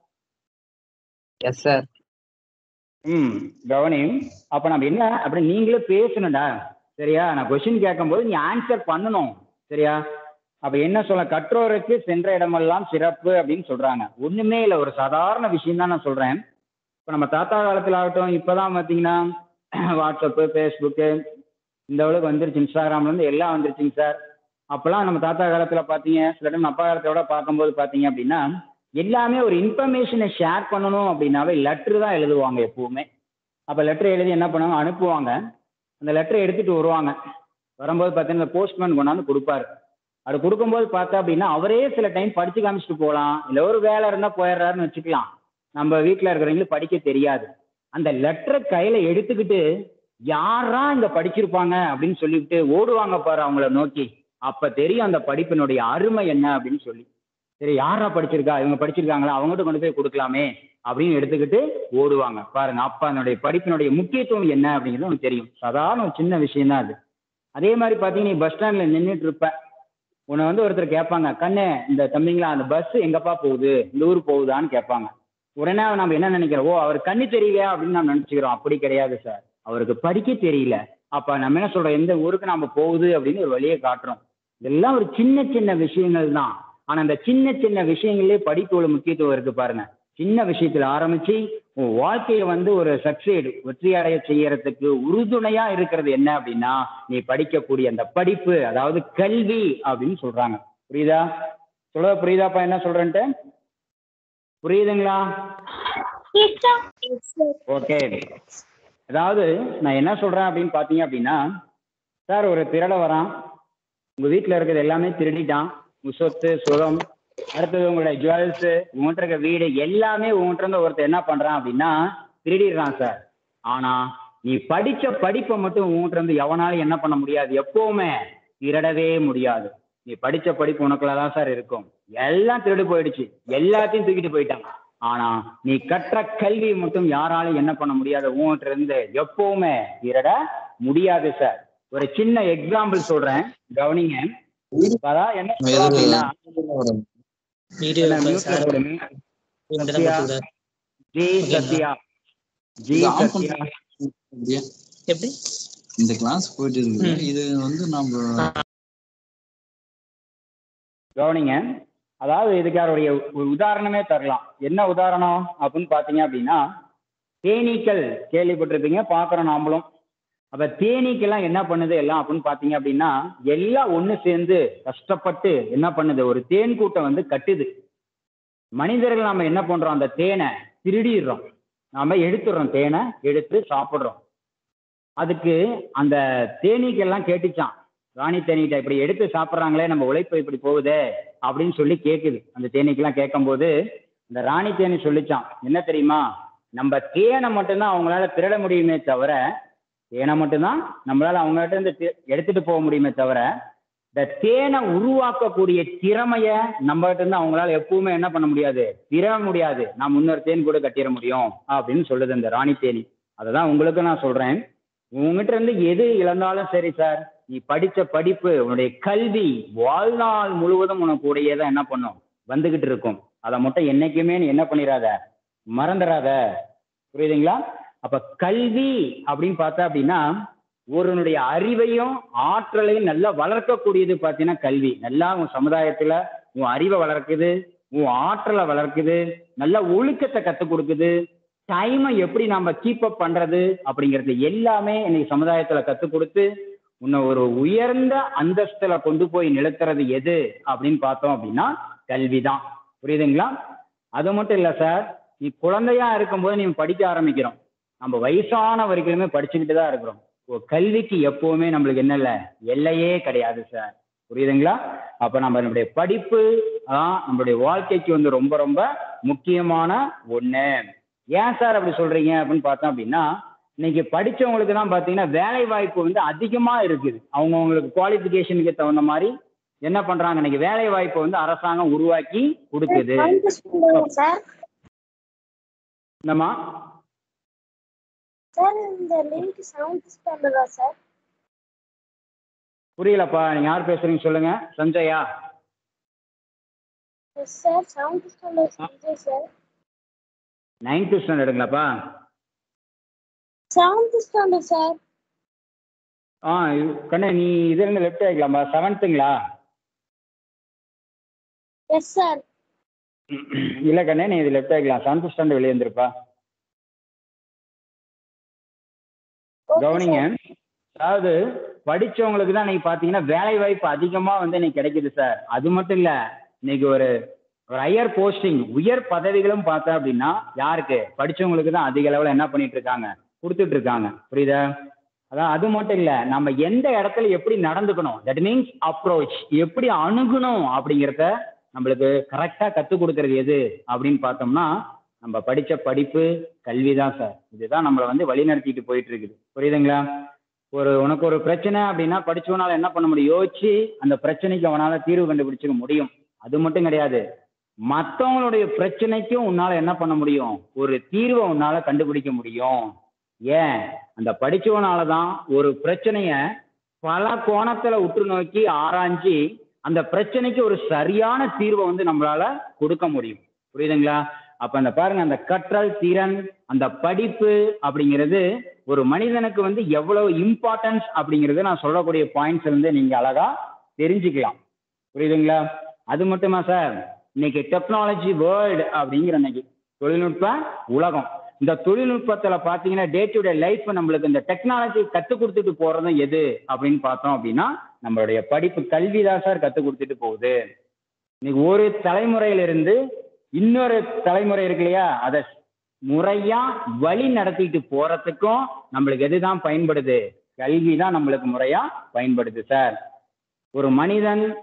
எஸ் சார் ம் கவனி அப்ப நம்ம என்ன அப்படி நீங்களே பேசணும்டா சரியா நான் கொஸ்டின் கேட்கும்போது நீ ஆன்சர் பண்ணணும் சரியா அப்ப என்ன சொல்ல கற்றோருக்கு சென்ற இடமெல்லாம் சிறப்பு அப்படின்னு சொல்றாங்க ஒண்ணுமே இல்லை ஒரு சாதாரண விஷயம் தான் நான் சொல்றேன் இப்ப நம்ம தாத்தா காலத்துல ஆகட்டும் இப்பதான் பாத்தீங்கன்னா வாட்ஸ்அப்பு ஃபேஸ்புக்கு இந்த அளவுக்கு வந்துருச்சு இன்ஸ்டாகிராம்ல இருந்து எல்லாம் வந்துருச்சுங்க சார் அப்பெல்லாம் நம்ம தாத்தா காலத்துல பாத்தீங்க சில டைம் அப்பா காலத்தோட பார்க்கும்போது பாத்தீங்க அப்படின்னா எல்லாமே ஒரு இன்ஃபர்மேஷனை ஷேர் பண்ணணும் அப்படின்னாவே லெட்ரு தான் எழுதுவாங்க எப்பவுமே அப்போ லெட்டர் எழுதி என்ன பண்ணுவாங்க அனுப்புவாங்க அந்த லெட்டரை எடுத்துட்டு வருவாங்க வரும்போது பார்த்தீங்கன்னா போஸ்ட்மேன் கொண்டாந்து கொடுப்பாரு அது கொடுக்கும்போது பார்த்தா அப்படின்னா அவரே சில டைம் படிச்சு காமிச்சிட்டு போகலாம் இல்லை ஒரு வேலை இருந்தால் போயிடுறாருன்னு வச்சுக்கலாம் நம்ம வீட்டில் இருக்கிறவங்களுக்கு படிக்க தெரியாது அந்த லெட்டரை கையில் எடுத்துக்கிட்டு யாரா இந்த படிச்சிருப்பாங்க அப்படின்னு சொல்லிட்டு ஓடுவாங்க பாரு அவங்கள நோக்கி அப்ப தெரியும் அந்த படிப்பினுடைய அருமை என்ன அப்படின்னு சொல்லி சரி யாரா படிச்சிருக்கா இவங்க படிச்சிருக்காங்களா அவங்ககிட்ட கொண்டு போய் கொடுக்கலாமே அப்படின்னு எடுத்துக்கிட்டு ஓடுவாங்க பாருங்க அப்ப அதனுடைய படிப்பினுடைய முக்கியத்துவம் என்ன அப்படிங்கிறது உனக்கு தெரியும் சாதாரண ஒரு சின்ன விஷயம் தான் அது அதே மாதிரி பார்த்தீங்கன்னா நீ பஸ் ஸ்டாண்ட்ல நின்றுட்டு இருப்ப உன்னை வந்து ஒருத்தர் கேட்பாங்க கண்ணே இந்த தம்பிங்களா அந்த பஸ் எங்கப்பா போகுது இந்த ஊர் போகுதான்னு கேட்பாங்க உடனே நம்ம என்ன நினைக்கிறோம் ஓ அவர் கண்ணு தெரியலையா அப்படின்னு நம்ம நினைச்சுக்கிறோம் அப்படி கிடையாது சார் அவருக்கு படிக்க தெரியல அப்ப நம்ம என்ன சொல்றோம் எந்த ஊருக்கு நம்ம போகுது அப்படின்னு ஒரு வழியை காட்டுறோம் இதெல்லாம் ஒரு சின்ன சின்ன விஷயங்கள் தான் ஆனா அந்த சின்ன சின்ன விஷயங்களே படிப்போட முக்கியத்துவம் இருக்கு பாருங்க சின்ன விஷயத்துல ஆரம்பிச்சு உன் வாழ்க்கையை வந்து ஒரு சக்சேடு வெற்றி அடைய செய்யறதுக்கு உறுதுணையா இருக்கிறது என்ன அப்படின்னா நீ படிக்கக்கூடிய அந்த படிப்பு அதாவது கல்வி அப்படின்னு சொல்றாங்க புரியுதா சொல்ல புரியுதாப்பா என்ன சொல்றேன்ட்டு புரியுதுங்களா Yes, sir. ஓகே அதாவது நான் என்ன சொல்றேன் அப்படின்னு பாத்தீங்க அப்படின்னா சார் ஒரு திருட வரான் உங்க வீட்டில் இருக்கிறது எல்லாமே திருடிட்டான் உங்க சொத்து சுகம் அடுத்தது உங்களுடைய ஜுவல்ஸ் உங்கள்கிட்ட இருக்க வீடு எல்லாமே உங்கள்கிட்ட இருந்து ஒருத்தர் என்ன பண்றான் அப்படின்னா திருடிடுறான் சார் ஆனா நீ படிச்ச படிப்பை மட்டும் உங்கள்கிட்ட இருந்து எவனாலும் என்ன பண்ண முடியாது எப்பவுமே திருடவே முடியாது நீ படிச்ச படிப்பு உனக்குள்ள தான் சார் இருக்கும் எல்லாம் திருடு போயிடுச்சு எல்லாத்தையும் தூக்கிட்டு போயிட்டாங்க ஆனா நீ கற்ற கல்வி மட்டும் யாராலும் என்ன பண்ண முடியாது உங்கள்கிட்ட இருந்து எப்பவுமே திருட முடியாது சார் ஒரு சின்ன எக்ஸாம்பிள் சொல்றேன் கவனிங்க அதான் என்ன சொல்றோம் அப்படின்னா வீடியோ என்ன மியூட்ல போடுங்க சத்யா ஜி சத்யா ஜி இது ஆஃப் சத்யா அப்படியே எப்படி இந்த கிளாஸ் போயிட்டு இருக்கு ம். இது வந்து நம்ம கவனிங்க அதாவது இதுக்கு அவருடைய ஒரு உதாரணமே தரலாம் என்ன உதாரணம் அப்படின்னு பாத்தீங்க அப்படின்னா தேனீக்கள் கேள்விப்பட்டிருப்பீங்க பாக்குறோம் நாமளும் அப்ப தேனீக்கெல்லாம் என்ன பண்ணுது எல்லாம் அப்படின்னு பாத்தீங்க அப்படின்னா எல்லாம் ஒண்ணு சேர்ந்து கஷ்டப்பட்டு என்ன பண்ணுது ஒரு தேன் கூட்டம் வந்து கட்டுது மனிதர்கள் நாம என்ன பண்றோம் அந்த தேனை திருடிடுறோம் நாம எடுத்துடுறோம் தேனை எடுத்து சாப்பிடுறோம் அதுக்கு அந்த தேனீக்கெல்லாம் கேட்டுச்சான் ராணி தேனீட்ட இப்படி எடுத்து சாப்பிட்றாங்களே நம்ம உழைப்பு இப்படி போகுதே அப்படின்னு சொல்லி கேட்குது அந்த தேனீக்கெல்லாம் கேட்கும்போது இந்த ராணி தேனி சொல்லிச்சான் என்ன தெரியுமா நம்ம தேனை மட்டும்தான் அவங்களால திருட முடியுமே தவிர தேனை மட்டும்தான் நம்மளால அவங்ககிட்ட இருந்து தி- எடுத்துட்டு போக முடியுமே தவிர இந்த தேனை உருவாக்கக்கூடிய திறமைய நம்ம கிட்ட இருந்து அவங்களால எப்பவுமே என்ன பண்ண முடியாது திர முடியாது நான் முன்னொரு தேன் கூட கட்டிட முடியும் அப்படின்னு சொல்லுது இந்த ராணி தேனி அதை உங்களுக்கு நான் சொல்றேன் உங்ககிட்ட இருந்து எது இழந்தாலும் சரி சார் நீ படிச்ச படிப்பு உன்னுடைய கல்வி வாழ்நாள் முழுவதும் உனக்கு கூடயே தான் என்ன பண்ணும் வந்துகிட்டு இருக்கும் அதை மட்டும் என்னைக்குமே நீ என்ன பண்ணிடாத மறந்துடாத புரியுதுங்களா அப்ப கல்வி அப்படின்னு பார்த்தா அப்படின்னா ஒருவனுடைய அறிவையும் ஆற்றலையும் நல்லா வளர்க்கக்கூடியது பார்த்தீங்கன்னா கல்வி நல்லா உன் சமுதாயத்துல உன் அறிவை வளர்க்குது உன் ஆற்றலை வளர்க்குது நல்ல ஒழுக்கத்தை கற்றுக் கொடுக்குது டைமை எப்படி நாம கீப் அப் பண்றது அப்படிங்கிறது எல்லாமே இன்னைக்கு சமுதாயத்துல கற்றுக் கொடுத்து உன்னை ஒரு உயர்ந்த அந்தஸ்துல கொண்டு போய் நிறுத்துறது எது அப்படின்னு பார்த்தோம் அப்படின்னா கல்விதான் புரியுதுங்களா அது மட்டும் இல்ல சார் நீ குழந்தையா இருக்கும்போது நீ படிக்க ஆரம்பிக்கிறோம் நம்ம வயசான வரைக்குமே படிச்சுக்கிட்டு தான் இருக்கிறோம் இப்போ கல்விக்கு எப்பவுமே நம்மளுக்கு என்ன இல்லை எல்லையே கிடையாது சார் புரியுதுங்களா அப்ப நம்ம நம்மளுடைய படிப்பு தான் நம்மளுடைய வாழ்க்கைக்கு வந்து ரொம்ப ரொம்ப முக்கியமான ஒண்ணு ஏன் சார் அப்படி சொல்றீங்க அப்படின்னு பார்த்தோம் அப்படின்னா இன்னைக்கு படிச்சவங்களுக்கு தான் பாத்தீங்கன்னா வேலை வாய்ப்பு வந்து அதிகமா இருக்குது அவங்கவுங்களுக்கு குவாலிஃபிகேஷனுக்கு தகுந்த மாதிரி என்ன பண்றாங்க இன்னைக்கு வேலை வாய்ப்பை வந்து அரசாங்கம் உருவாக்கி கொடுக்குது சார் என்னம்மா சார் இந்த லிங்க் செவன்த் ஸ்டாண்டர்டா சார் புரியலப்பா நீங்க யார் பேசுறீங்க சொல்லுங்க சஞ்சயா yes sir seventh standard Sanjay sir ninth ஸ்டாண்டர்டுங்களாப்பா செவன்த் ஸ்டாண்டர்ட் சார் ஆ இது- கண்ணே நீ இதுல இருந்து லெஃப்ட் ஆகிக்கலாமா செவன்த்துங்களா எஸ் சார் இல்ல கண்ணே நீ இது லெஃப்ட் ஆகிக்கலாம் செவன்த் ஸ்டாண்டர்ட் வெளியே வந்துருப்பா கவனிங்க அதாவது படிச்சவங்களுக்கு தான் இன்னைக்கு பாத்தீங்கன்னா வேலை வாய்ப்பு அதிகமா வந்து இன்னைக்கு கிடைக்குது சார் அது மட்டும் இல்ல இன்னைக்கு ஒரு ஒரு ஹையர் போஸ்டிங் உயர் பதவிகளும் பார்த்தா அப்படின்னா யாருக்கு படிச்சவங்களுக்கு தான் அதிக அளவுல என்ன பண்ணிட்டு இருக்காங்க கொடுத்துட்டு இருக்காங்க புரியுதா அதான் அது மட்டும் இல்ல நம்ம எந்த இடத்துல எப்படி நடந்துக்கணும் தட் மீன்ஸ் அப்ரோச் எப்படி அணுகணும் அப்படிங்கிறத நம்மளுக்கு கரெக்டா கத்துக் கொடுக்கறது எது அப்படின்னு பார்த்தோம்னா நம்ம படிச்ச படிப்பு கல்வி தான் சார் இதுதான் நம்மளை வந்து வழிநடத்திட்டு போயிட்டு இருக்குது புரியுதுங்களா ஒரு உனக்கு ஒரு பிரச்சனை அப்படின்னா படிச்சவனால என்ன பண்ண முடியும் யோசிச்சு அந்த பிரச்சனைக்கு அவனால தீர்வு கண்டுபிடிச்சிக்க முடியும் அது மட்டும் கிடையாது மற்றவங்களுடைய பிரச்சனைக்கும் உன்னால என்ன பண்ண முடியும் ஒரு தீர்வை உன்னால கண்டுபிடிக்க முடியும் ஏன் அந்த படிச்சவனால தான் ஒரு பிரச்சனைய பல கோணத்துல உற்று நோக்கி ஆராய்ஞ்சு அந்த பிரச்சனைக்கு ஒரு சரியான தீர்வை வந்து நம்மளால கொடுக்க முடியும் புரியுதுங்களா அப்ப அந்த பாருங்க அந்த கற்றல் திறன் அந்த படிப்பு அப்படிங்கிறது ஒரு மனிதனுக்கு வந்து எவ்வளவு இம்பார்ட்டன்ஸ் அப்படிங்கிறது நான் சொல்லக்கூடிய பாயிண்ட்ஸ் வந்து நீங்க அழகா தெரிஞ்சுக்கலாம் புரியுதுங்களா அது மட்டுமா சார் இன்னைக்கு டெக்னாலஜி வேர்ல்டு அப்படிங்கிற இன்னைக்கு தொழில்நுட்ப உலகம் இந்த தொழில்நுட்பத்துல பாத்தீங்கன்னா டே டு டே லைஃப் நம்மளுக்கு இந்த டெக்னாலஜி கத்து கொடுத்துட்டு போறதும் எது அப்படின்னு பார்த்தோம் அப்படின்னா நம்மளுடைய படிப்பு கல்வி தான் சார் கத்து கொடுத்துட்டு போகுது இன்னைக்கு ஒரு தலைமுறையிலிருந்து இன்னொரு தலைமுறை இருக்கு இல்லையா அதை முறையா வழி நடத்திட்டு போறதுக்கும் நம்மளுக்கு எதுதான் பயன்படுது கல்வி தான் நம்மளுக்கு முறையா பயன்படுது சார் ஒரு மனிதன்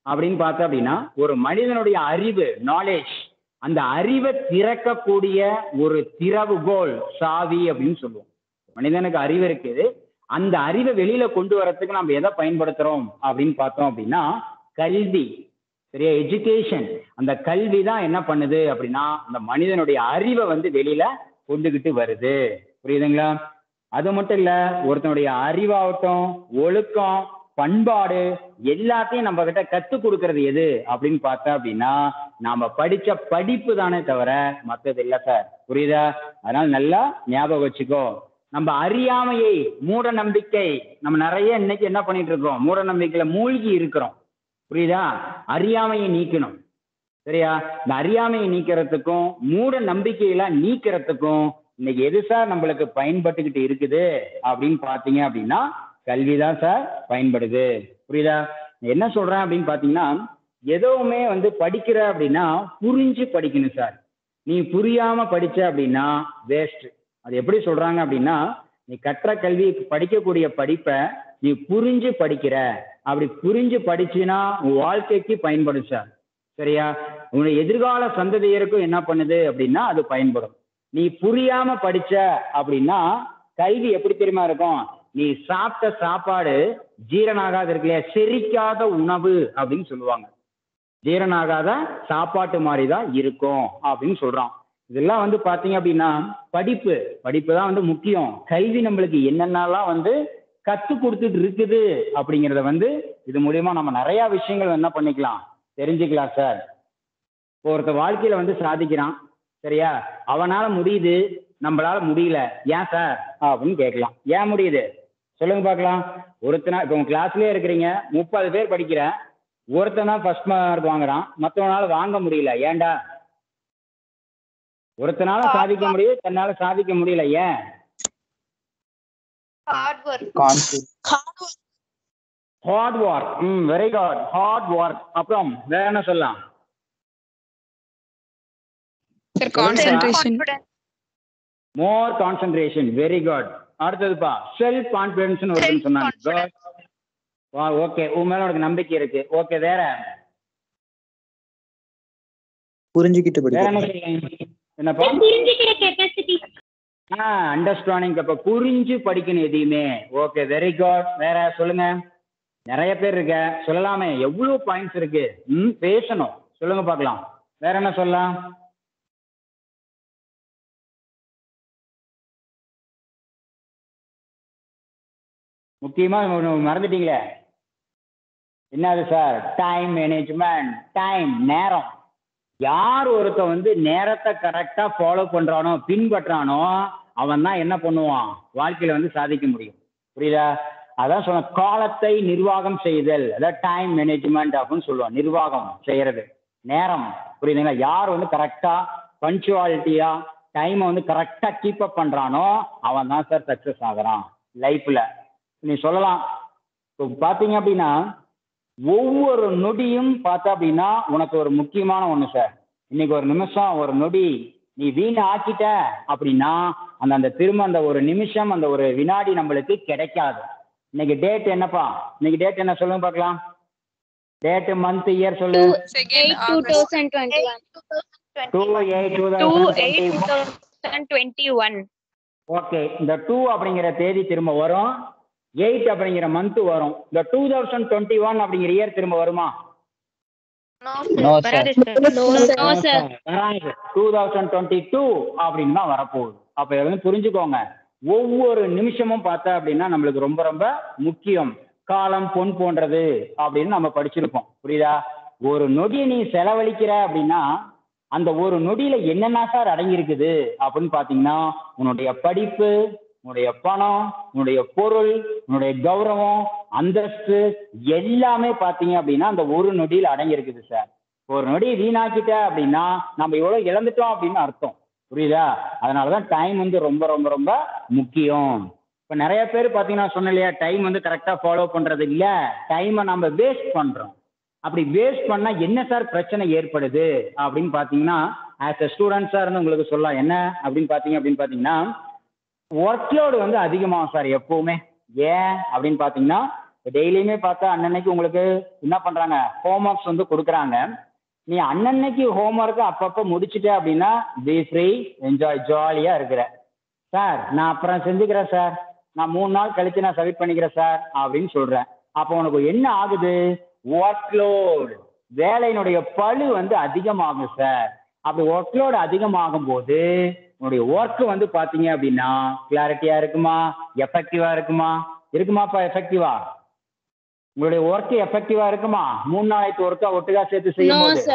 அப்படின்னு பார்த்தோம் அப்படின்னா ஒரு மனிதனுடைய அறிவு நாலேஜ் அந்த அறிவை திறக்கக்கூடிய ஒரு திறவுகோல் சாவி அப்படின்னு சொல்லுவோம் மனிதனுக்கு அறிவு இருக்குது அந்த அறிவை வெளியில கொண்டு வரதுக்கு நம்ம எதை பயன்படுத்துறோம் அப்படின்னு பார்த்தோம் அப்படின்னா கல்வி சரியா எஜுகேஷன் அந்த கல்வி தான் என்ன பண்ணுது அப்படின்னா அந்த மனிதனுடைய அறிவை வந்து வெளியில கொண்டுகிட்டு வருது புரியுதுங்களா அது மட்டும் இல்ல ஒருத்தனுடைய அறிவாகட்டும் ஒழுக்கம் பண்பாடு எல்லாத்தையும் நம்ம கிட்ட கத்து கொடுக்கறது எது அப்படின்னு பார்த்தா அப்படின்னா நாம படிச்ச படிப்பு தானே தவிர மத்தது இல்ல சார் புரியுதா அதனால நல்லா ஞாபகம் வச்சுக்கோ நம்ம அறியாமையை மூட நம்பிக்கை நம்ம நிறைய இன்னைக்கு என்ன பண்ணிட்டு இருக்கோம் மூட நம்பிக்கையில மூழ்கி இருக்கிறோம் புரியுதா அறியாமையை நீக்கணும் சரியா இந்த அறியாமையை நீக்கிறதுக்கும் மூட நம்பிக்கையெல்லாம் நீக்கிறதுக்கும் இன்னைக்கு எது சார் நம்மளுக்கு பயன்பட்டுக்கிட்டு இருக்குது அப்படின்னு பார்த்தீங்க அப்படின்னா கல்வி தான் சார் பயன்படுது புரியுதா நான் என்ன சொல்றேன் அப்படின்னு பார்த்தீங்கன்னா எதுவுமே வந்து படிக்கிற அப்படின்னா புரிஞ்சு படிக்கணும் சார் நீ புரியாம படிச்ச அப்படின்னா வேஸ்ட் அது எப்படி சொல்றாங்க அப்படின்னா நீ கற்ற கல்வி படிக்கக்கூடிய படிப்பை நீ புரிஞ்சு படிக்கிற அப்படி புரிஞ்சு படிச்சினா உன் வாழ்க்கைக்கு பயன்படும் சார் சரியா உன்னுடைய எதிர்கால சந்ததியருக்கும் என்ன பண்ணுது அப்படின்னா அது பயன்படும் நீ புரியாம படிச்ச அப்படின்னா கல்வி எப்படி தெரியுமா இருக்கும் நீ சாப்பிட்ட சாப்பாடு ஜீரணாகாத இருக்கு இல்லையா செரிக்காத உணவு அப்படின்னு சொல்லுவாங்க ஜீரணாகாத சாப்பாட்டு மாதிரி தான் இருக்கும் அப்படின்னு சொல்றான் இதெல்லாம் வந்து பாத்தீங்க அப்படின்னா படிப்பு படிப்பு தான் வந்து முக்கியம் கல்வி நம்மளுக்கு என்னென்னலாம் வந்து கத்து கொடுத்துட்டு இருக்குது அப்படிங்கிறத வந்து இது மூலியமா நம்ம நிறைய விஷயங்கள் என்ன பண்ணிக்கலாம் தெரிஞ்சுக்கலாம் சார் இப்போ ஒருத்த வாழ்க்கையில வந்து சாதிக்கிறான் சரியா அவனால முடியுது நம்மளால முடியல ஏன் சார் அப்படின்னு கேட்கலாம் ஏன் முடியுது சொல்லுங்க பார்க்கலாம் ஒருத்தனா இப்போ உங்க கிளாஸ்லயே இருக்கிறீங்க முப்பது பேர் படிக்கிற ஒருத்தன் தான் ஃபர்ஸ்ட் மார்க் வாங்குறான் மற்றவனால வாங்க முடியல ஏன்டா ஒருத்தனால சாதிக்க முடியுது தன்னால சாதிக்க முடியல ஏன் hard work Hard work. Hard work hmm very good hard work அப்புறம் வேற என்ன சொல்லலாம் Sir, self concentration. Confidence more concentration very good அடுத்ததுப்பா செல்ஃப் கான்பிடன்ஸ் ஒருத்தன் Self சொன்னாங்க confidence. வா ஓகே உன் மேல உனக்கு நம்பிக்கை இருக்கு ஓகே வேற புரிஞ்சுக்கிட்டு வேற என்ன படிக்கிறது செய்யலாம் என்னப்பா புரிஞ்சுக்கிற கெப்பாசிட்டி ஆ அண்டர்ஸ்டாண்டிங் அப்ப புரிஞ்சு படிக்கணும் எதையுமே ஓகே வெரி குட் வேற சொல்லுங்க நிறைய பேர் இருக்க சொல்லலாமே எவ்வளவு பாயிண்ட்ஸ் இருக்கு ம் பேசணும் சொல்லுங்க பார்க்கலாம் வேற என்ன சொல்லலாம் முக்கியமா ஒண்ணு மறந்துட்டீங்களே என்னது சார் டைம் மேனேஜ்மெண்ட் டைம் நேரம் யார் ஒருத்தன் வந்து நேரத்தை கரெக்டா ஃபாலோ பண்றானோ பின்பற்றானோ அவன் தான் என்ன பண்ணுவான் வாழ்க்கையில வந்து சாதிக்க முடியும் புரியுதா அதான் சொன்ன காலத்தை நிர்வாகம் செய்தல் அதாவது டைம் மேனேஜ்மெண்ட் அப்படின்னு சொல்லுவோம் நிர்வாகம் செய்யறது நேரம் புரியுதுங்களா யார் வந்து கரெக்டா பஞ்சுவாலிட்டியா டைமை வந்து கரெக்டா கீப் அப் பண்றானோ அவன் தான் சார் சக்சஸ் ஆகுறான் லைஃப்ல நீ சொல்லலாம் இப்போ பாத்தீங்க அப்படின்னா ஒவ்வொரு நொடியும் பார்த்தா அப்படின்னா உனக்கு ஒரு முக்கியமான ஒண்ணு சார் இன்னைக்கு ஒரு நிமிஷம் ஒரு நொடி நீ வீண் ஆக்கிட்ட அப்படின்னா அந்த அந்த திரும்ப அந்த ஒரு நிமிஷம் அந்த ஒரு வினாடி நம்மளுக்கு கிடைக்காது இன்னைக்கு டேட் என்னப்பா இன்னைக்கு டேட் என்ன சொல்லுங்க பார்க்கலாம் டேட் மந்த் இயர் சொல்லு Second two August. Thousand twenty one two eight two two eight two thousand twenty one okay இந்த டூ அப்படிங்கிற தேதி திரும்ப வரும் எயிட் அப்படிங்கிற மந்த் வரும் இந்த டூ தௌசண்ட் டுவெண்ட்டி ஒன் அப்படிங்கிற இயர் திரும்ப வருமா நோ சார் வராது சார் no sir two thousand twenty two அப்படின்னு தான் வரப்போகுது அப்ப இதை வந்து புரிஞ்சுக்கோங்க ஒவ்வொரு நிமிஷமும் பார்த்தா அப்படின்னா நம்மளுக்கு ரொம்ப ரொம்ப முக்கியம் காலம் பொன் போன்றது அப்படின்னு நம்ம படிச்சிருப்போம் புரியுதா ஒரு நொடி நீ செலவழிக்கிற அப்படின்னா அந்த ஒரு நொடியில என்னென்ன சார் அடங்கியிருக்குது அப்படின்னு பாத்தீங்கன்னா உன்னுடைய படிப்பு உன்னுடைய பணம் உன்னுடைய பொருள் உன்னுடைய கௌரவம் அந்தஸ்து எல்லாமே பாத்தீங்க அப்படின்னா அந்த ஒரு நொடியில் அடங்கியிருக்குது சார் ஒரு நொடியை வீணாக்கிட்ட அப்படின்னா நம்ம எவ்வளவு இழந்துட்டோம் அப்படின்னு அர்த்தம் புரியுதா அதனாலதான் டைம் வந்து ரொம்ப ரொம்ப ரொம்ப முக்கியம் இப்ப நிறைய பேர் பாத்தீங்கன்னா சொன்ன இல்லையா டைம் வந்து கரெக்டா ஃபாலோ பண்றது இல்ல டைமை நம்ம வேஸ்ட் பண்றோம் அப்படி வேஸ்ட் பண்ணா என்ன சார் பிரச்சனை ஏற்படுது அப்படின்னு பாத்தீங்கன்னா ஆஸ் அ ஸ்டூடெண்ட்ஸா இருந்து உங்களுக்கு சொல்லலாம் என்ன அப்படின்னு பாத்தீங்க அப்படின்னு பாத்தீங்கன்னா ஒர்க் லோடு வந்து அதிகமாகும் சார் எப்பவுமே ஏன் அப்படின்னு பாத்தீங்கன்னா டெய்லியுமே பார்த்தா அன்னன்னைக்கு உங்களுக்கு என்ன பண்றாங்க ஹோம் ஒர்க்ஸ் வந்து கொடுக்குறாங்க நீ அன்னன்னைக்கு ஹோம் ஒர்க்கை அப்பப்போ முடிச்சிட்ட அப்படின்னா பி ஃப்ரீ என்ஜாய் ஜாலியா இருக்கிற சார் நான் அப்புறம் செஞ்சுக்கிறேன் சார் நான் மூணு நாள் கழிச்சு நான் சப்மிட் பண்ணிக்கிறேன் சார் அப்படின்னு சொல்றேன் அப்போ உனக்கு என்ன ஆகுது ஒர்க் லோடு வேலையினுடைய பளு வந்து அதிகமாகும் சார் அப்படி ஒர்க் லோடு அதிகமாகும் போது உன்னுடைய ஒர்க் வந்து பாத்தீங்க அப்படின்னா கிளாரிட்டியா இருக்குமா எஃபெக்டிவா இருக்குமா இருக்குமாப்பா எஃபெக்டிவா உங்களுடைய ஒர்க் எஃபெக்டிவா இருக்குமா மூணு நாளைக்கு ஒர்க்கா ஒட்டுக்கா சேர்த்து செய்யும் No, போது sir.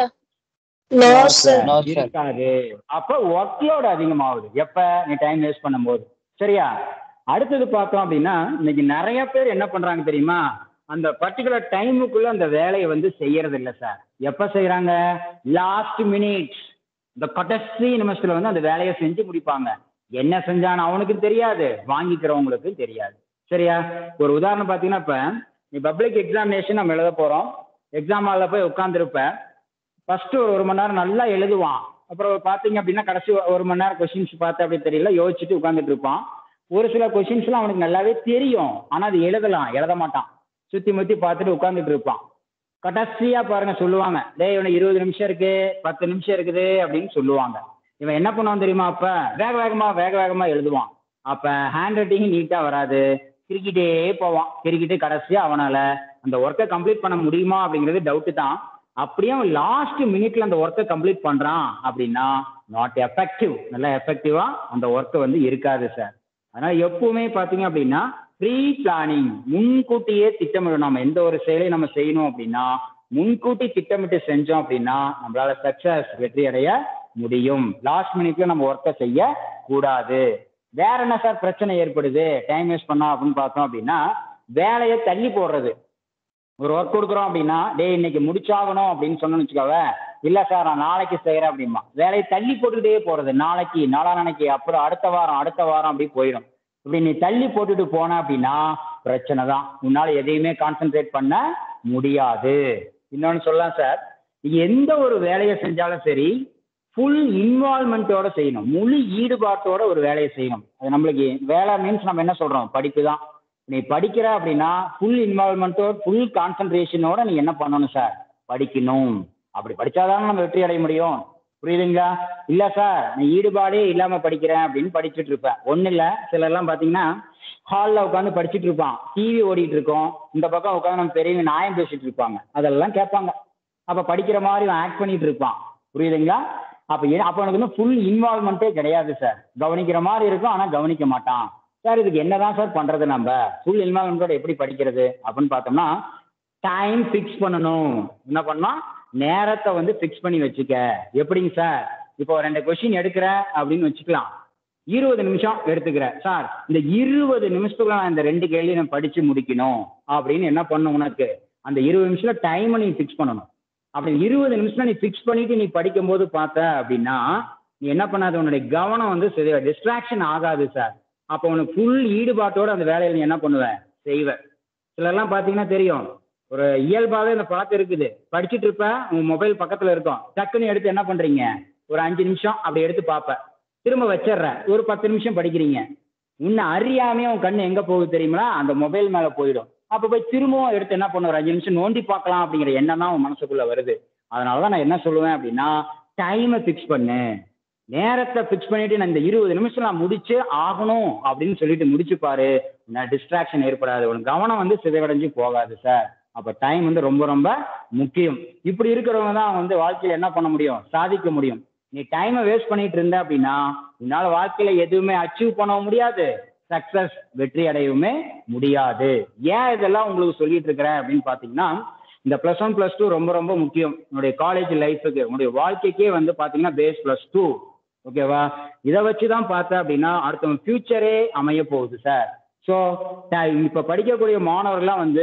No, sir. No, sir. இருக்காது அப்ப ஒர்க் லோடு அதிகமாகுது எப்ப நீ டைம் வேஸ்ட் பண்ணும்போது சரியா அடுத்தது பார்த்தோம் அப்படின்னா இன்னைக்கு நிறைய பேர் என்ன பண்றாங்க தெரியுமா அந்த பர்டிகுலர் டைமுக்குள்ள அந்த வேலையை வந்து செய்யறது இல்ல சார் எப்ப செய்யறாங்க லாஸ்ட் மினிட்ஸ் இந்த கடைசி நிமிஷத்துல வந்து அந்த வேலையை செஞ்சு முடிப்பாங்க என்ன செஞ்சான்னு அவனுக்கு தெரியாது வாங்கிக்கிறவங்களுக்கு தெரியாது சரியா ஒரு உதாரணம் பார்த்தீங்கன்னா இப்ப நீ பப்ளிக் எக்ஸாமினேஷன் நம்ம எழுத போறோம் எக்ஸாம் ஹாலில் போய் உட்காந்துருப்ப ஃபர்ஸ்ட் ஒரு ஒரு மணி நேரம் நல்லா எழுதுவான் அப்புறம் பார்த்தீங்க அப்படின்னா கடைசி ஒரு மணி நேரம் கொஸ்டின்ஸ் பார்த்து அப்படி தெரியல யோசிச்சுட்டு உட்காந்துட்டு இருப்பான் ஒரு சில கொஸ்டின்ஸ்லாம் அவனுக்கு நல்லாவே தெரியும் ஆனால் அது எழுதலாம் எழுத மாட்டான் சுற்றி முற்றி பார்த்துட்டு உட்காந்துட்டு இருப்பான் கடைசியா பாருங்க சொல்லுவாங்க டேய் இவனை இருபது நிமிஷம் இருக்கு பத்து நிமிஷம் இருக்குது அப்படின்னு சொல்லுவாங்க இவன் என்ன பண்ணுவான் தெரியுமா அப்ப வேக வேகமா வேக வேகமா எழுதுவான் அப்ப ஹேண்ட் ரைட்டிங் நீட்டா வராது கிரிக்கிட்டே போவான் கிரிக்கிட்டு கடைசியா அவனால அந்த ஒர்க்கை கம்ப்ளீட் பண்ண முடியுமா அப்படிங்கிறது டவுட்டு தான் அப்படியே அவன் லாஸ்ட் மினிட்ல அந்த ஒர்க்கை கம்ப்ளீட் பண்றான் அப்படின்னா நாட் எஃபெக்டிவ் நல்லா எஃபெக்டிவா அந்த ஒர்க்கு வந்து இருக்காது சார் அதனால எப்பவுமே பாத்தீங்க அப்படின்னா ப்ரீ பிளானிங் முன்கூட்டியே திட்டமிடணும் நம்ம எந்த ஒரு செயலையும் நம்ம செய்யணும் அப்படின்னா முன்கூட்டி திட்டமிட்டு செஞ்சோம் அப்படின்னா நம்மளால சக்சஸ் வெற்றி அடைய முடியும் லாஸ்ட் மினிட்ல நம்ம ஒர்க்கை செய்ய கூடாது வேற என்ன சார் பிரச்சனை ஏற்படுது டைம் வேஸ்ட் பண்ணோம் அப்படின்னு பார்த்தோம் அப்படின்னா வேலையை தள்ளி போடுறது ஒரு ஒர்க் கொடுக்குறோம் அப்படின்னா டேய் இன்னைக்கு முடிச்சாகணும் அப்படின்னு சொன்னோம்னு வச்சுக்கோவ இல்ல சார் நான் நாளைக்கு செய்யறேன் அப்படிமா வேலையை தள்ளி போட்டுக்கிட்டே போறது நாளைக்கு நாளானைக்கு அப்புறம் அடுத்த வாரம் அடுத்த வாரம் அப்படி போயிடும் இப்படி நீ தள்ளி போட்டுட்டு போன அப்படின்னா பிரச்சனை தான் உன்னால எதையுமே கான்சென்ட்ரேட் பண்ண முடியாது இன்னொன்னு சொல்லலாம் சார் நீ எந்த ஒரு வேலையை செஞ்சாலும் சரி ஃபுல் இன்வால்மெண்ட்டோட செய்யணும் முழு ஈடுபாட்டோட ஒரு வேலையை செய்யணும் அது நம்மளுக்கு வேலை மீன்ஸ் நம்ம என்ன சொல்றோம் படிப்பு தான் நீ படிக்கிற அப்படின்னா ஃபுல் இன்வால்மெண்ட்டோட ஃபுல் கான்சன்ட்ரேஷனோட நீ என்ன பண்ணணும் சார் படிக்கணும் அப்படி படிச்சாதானே நம்ம வெற்றி அடைய முடியும் புரியுதுங்களா இல்ல சார் நீ ஈடுபாடே இல்லாம படிக்கிறேன் அப்படின்னு படிச்சுட்டு இருப்பேன் ஒண்ணு இல்ல சிலர்லாம் பாத்தீங்கன்னா ஹாலில் உட்காந்து படிச்சுட்டு இருப்பான் டிவி ஓடிட்டு இருக்கோம் இந்த பக்கம் உட்காந்து நம்ம பெரியவங்க நியாயம் பேசிட்டு இருப்பாங்க அதெல்லாம் கேட்பாங்க அப்ப படிக்கிற மாதிரி ஆக்ட் பண்ணிட்டு இருப்பான் புரியுதுங்களா அப்ப ஏ- அப்ப எனக்கு வந்து ஃபுல் இன்வால்மெண்ட்டே கிடையாது சார் கவனிக்கிற மாதிரி இருக்கும் ஆனா கவனிக்க மாட்டான் சார் இதுக்கு என்னதான் சார் பண்றது நம்ம ஃபுல் இன்வால்மெண்ட்டோட எப்படி படிக்கிறது அப்படின்னு பார்த்தோம்னா டைம் ஃபிக்ஸ் பண்ணணும் என்ன பண்ணா நேரத்தை வந்து ஃபிக்ஸ் பண்ணி வச்சுக்க எப்படிங்க சார் இப்போ ரெண்டு கொஸ்டின் எடுக்கிறேன் அப்படின்னு வச்சுக்கலாம் இருபது நிமிஷம் எடுத்துக்கிறேன் சார் இந்த இருபது நிமிஷத்துக்குள்ள நான் இந்த ரெண்டு கேள்வி நான் படிச்சு முடிக்கணும் அப்படின்னு என்ன பண்ணும் உனக்கு அந்த இருபது நிமிஷத்துல டைமை நீ ஃபிக்ஸ் பண்ணணும் அப்படி இருபது நிமிஷம் நீ ஃபிக்ஸ் பண்ணிட்டு நீ படிக்கும்போது பார்த்த அப்படின்னா நீ என்ன பண்ணாத உன்னுடைய கவனம் வந்து சரியா டிஸ்ட்ராக்ஷன் ஆகாது சார் அப்போ உனக்கு ஃபுல் ஈடுபாட்டோட அந்த வேலையை நீ என்ன பண்ணுவ செய்வ சிலர்லாம் பார்த்தீங்கன்னா தெரியும் ஒரு இயல்பாகவே இந்த பழக்கம் இருக்குது படிச்சுட்டு இருப்ப உங்க மொபைல் பக்கத்துல இருக்கும் டக்குன்னு எடுத்து என்ன பண்றீங்க ஒரு அஞ்சு நிமிஷம் அப்படி எடுத்து பார்ப்ப திரும்ப வச்சிடுற ஒரு பத்து நிமிஷம் படிக்கிறீங்க உன்னை அறியாமையே உன் கண்ணு எங்க போகுது தெரியுமா அந்த மொபைல் மேல போயிடும் அப்ப போய் திரும்பவும் எடுத்து என்ன பண்ண ஒரு அஞ்சு நிமிஷம் நோண்டி பார்க்கலாம் அப்படிங்கிற எண்ணம் தான் உன் மனசுக்குள்ள வருது அதனாலதான் நான் என்ன சொல்லுவேன் அப்படின்னா டைமை ஃபிக்ஸ் பண்ணு நேரத்தை ஃபிக்ஸ் பண்ணிட்டு நான் இந்த இருபது நிமிஷம் நான் முடிச்சு ஆகணும் அப்படின்னு சொல்லிட்டு முடிச்சு பாரு டிஸ்ட்ராக்ஷன் ஏற்படாது உனக்கு கவனம் வந்து சிதைவடைஞ்சு போகாது சார் அப்ப டைம் வந்து ரொம்ப ரொம்ப முக்கியம் இப்படி இருக்கிறவங்க தான் வந்து வாழ்க்கையில என்ன பண்ண முடியும் சாதிக்க முடியும் நீ டைமை வேஸ்ட் பண்ணிட்டு இருந்த அப்படின்னா உன்னால வாழ்க்கையில எதுவுமே அச்சீவ் பண்ண முடியாது சக்சஸ் வெற்றி அடையவுமே முடியாது ஏன் இதெல்லாம் உங்களுக்கு சொல்லிட்டு இருக்கிறேன் அப்படின்னு பாத்தீங்கன்னா இந்த பிளஸ் ஒன் பிளஸ் டூ ரொம்ப ரொம்ப முக்கியம் உன்னுடைய காலேஜ் லைஃபுக்கு உன்னுடைய வாழ்க்கைக்கே வந்து பாத்தீங்கன்னா பேஸ் பிளஸ் டூ ஓகேவா இதை வச்சு தான் பார்த்தேன் அப்படின்னா அடுத்தவங்க ஃபியூச்சரே அமைய போகுது சார் ஸோ இப்போ படிக்கக்கூடிய மாணவர்கள்லாம் வந்து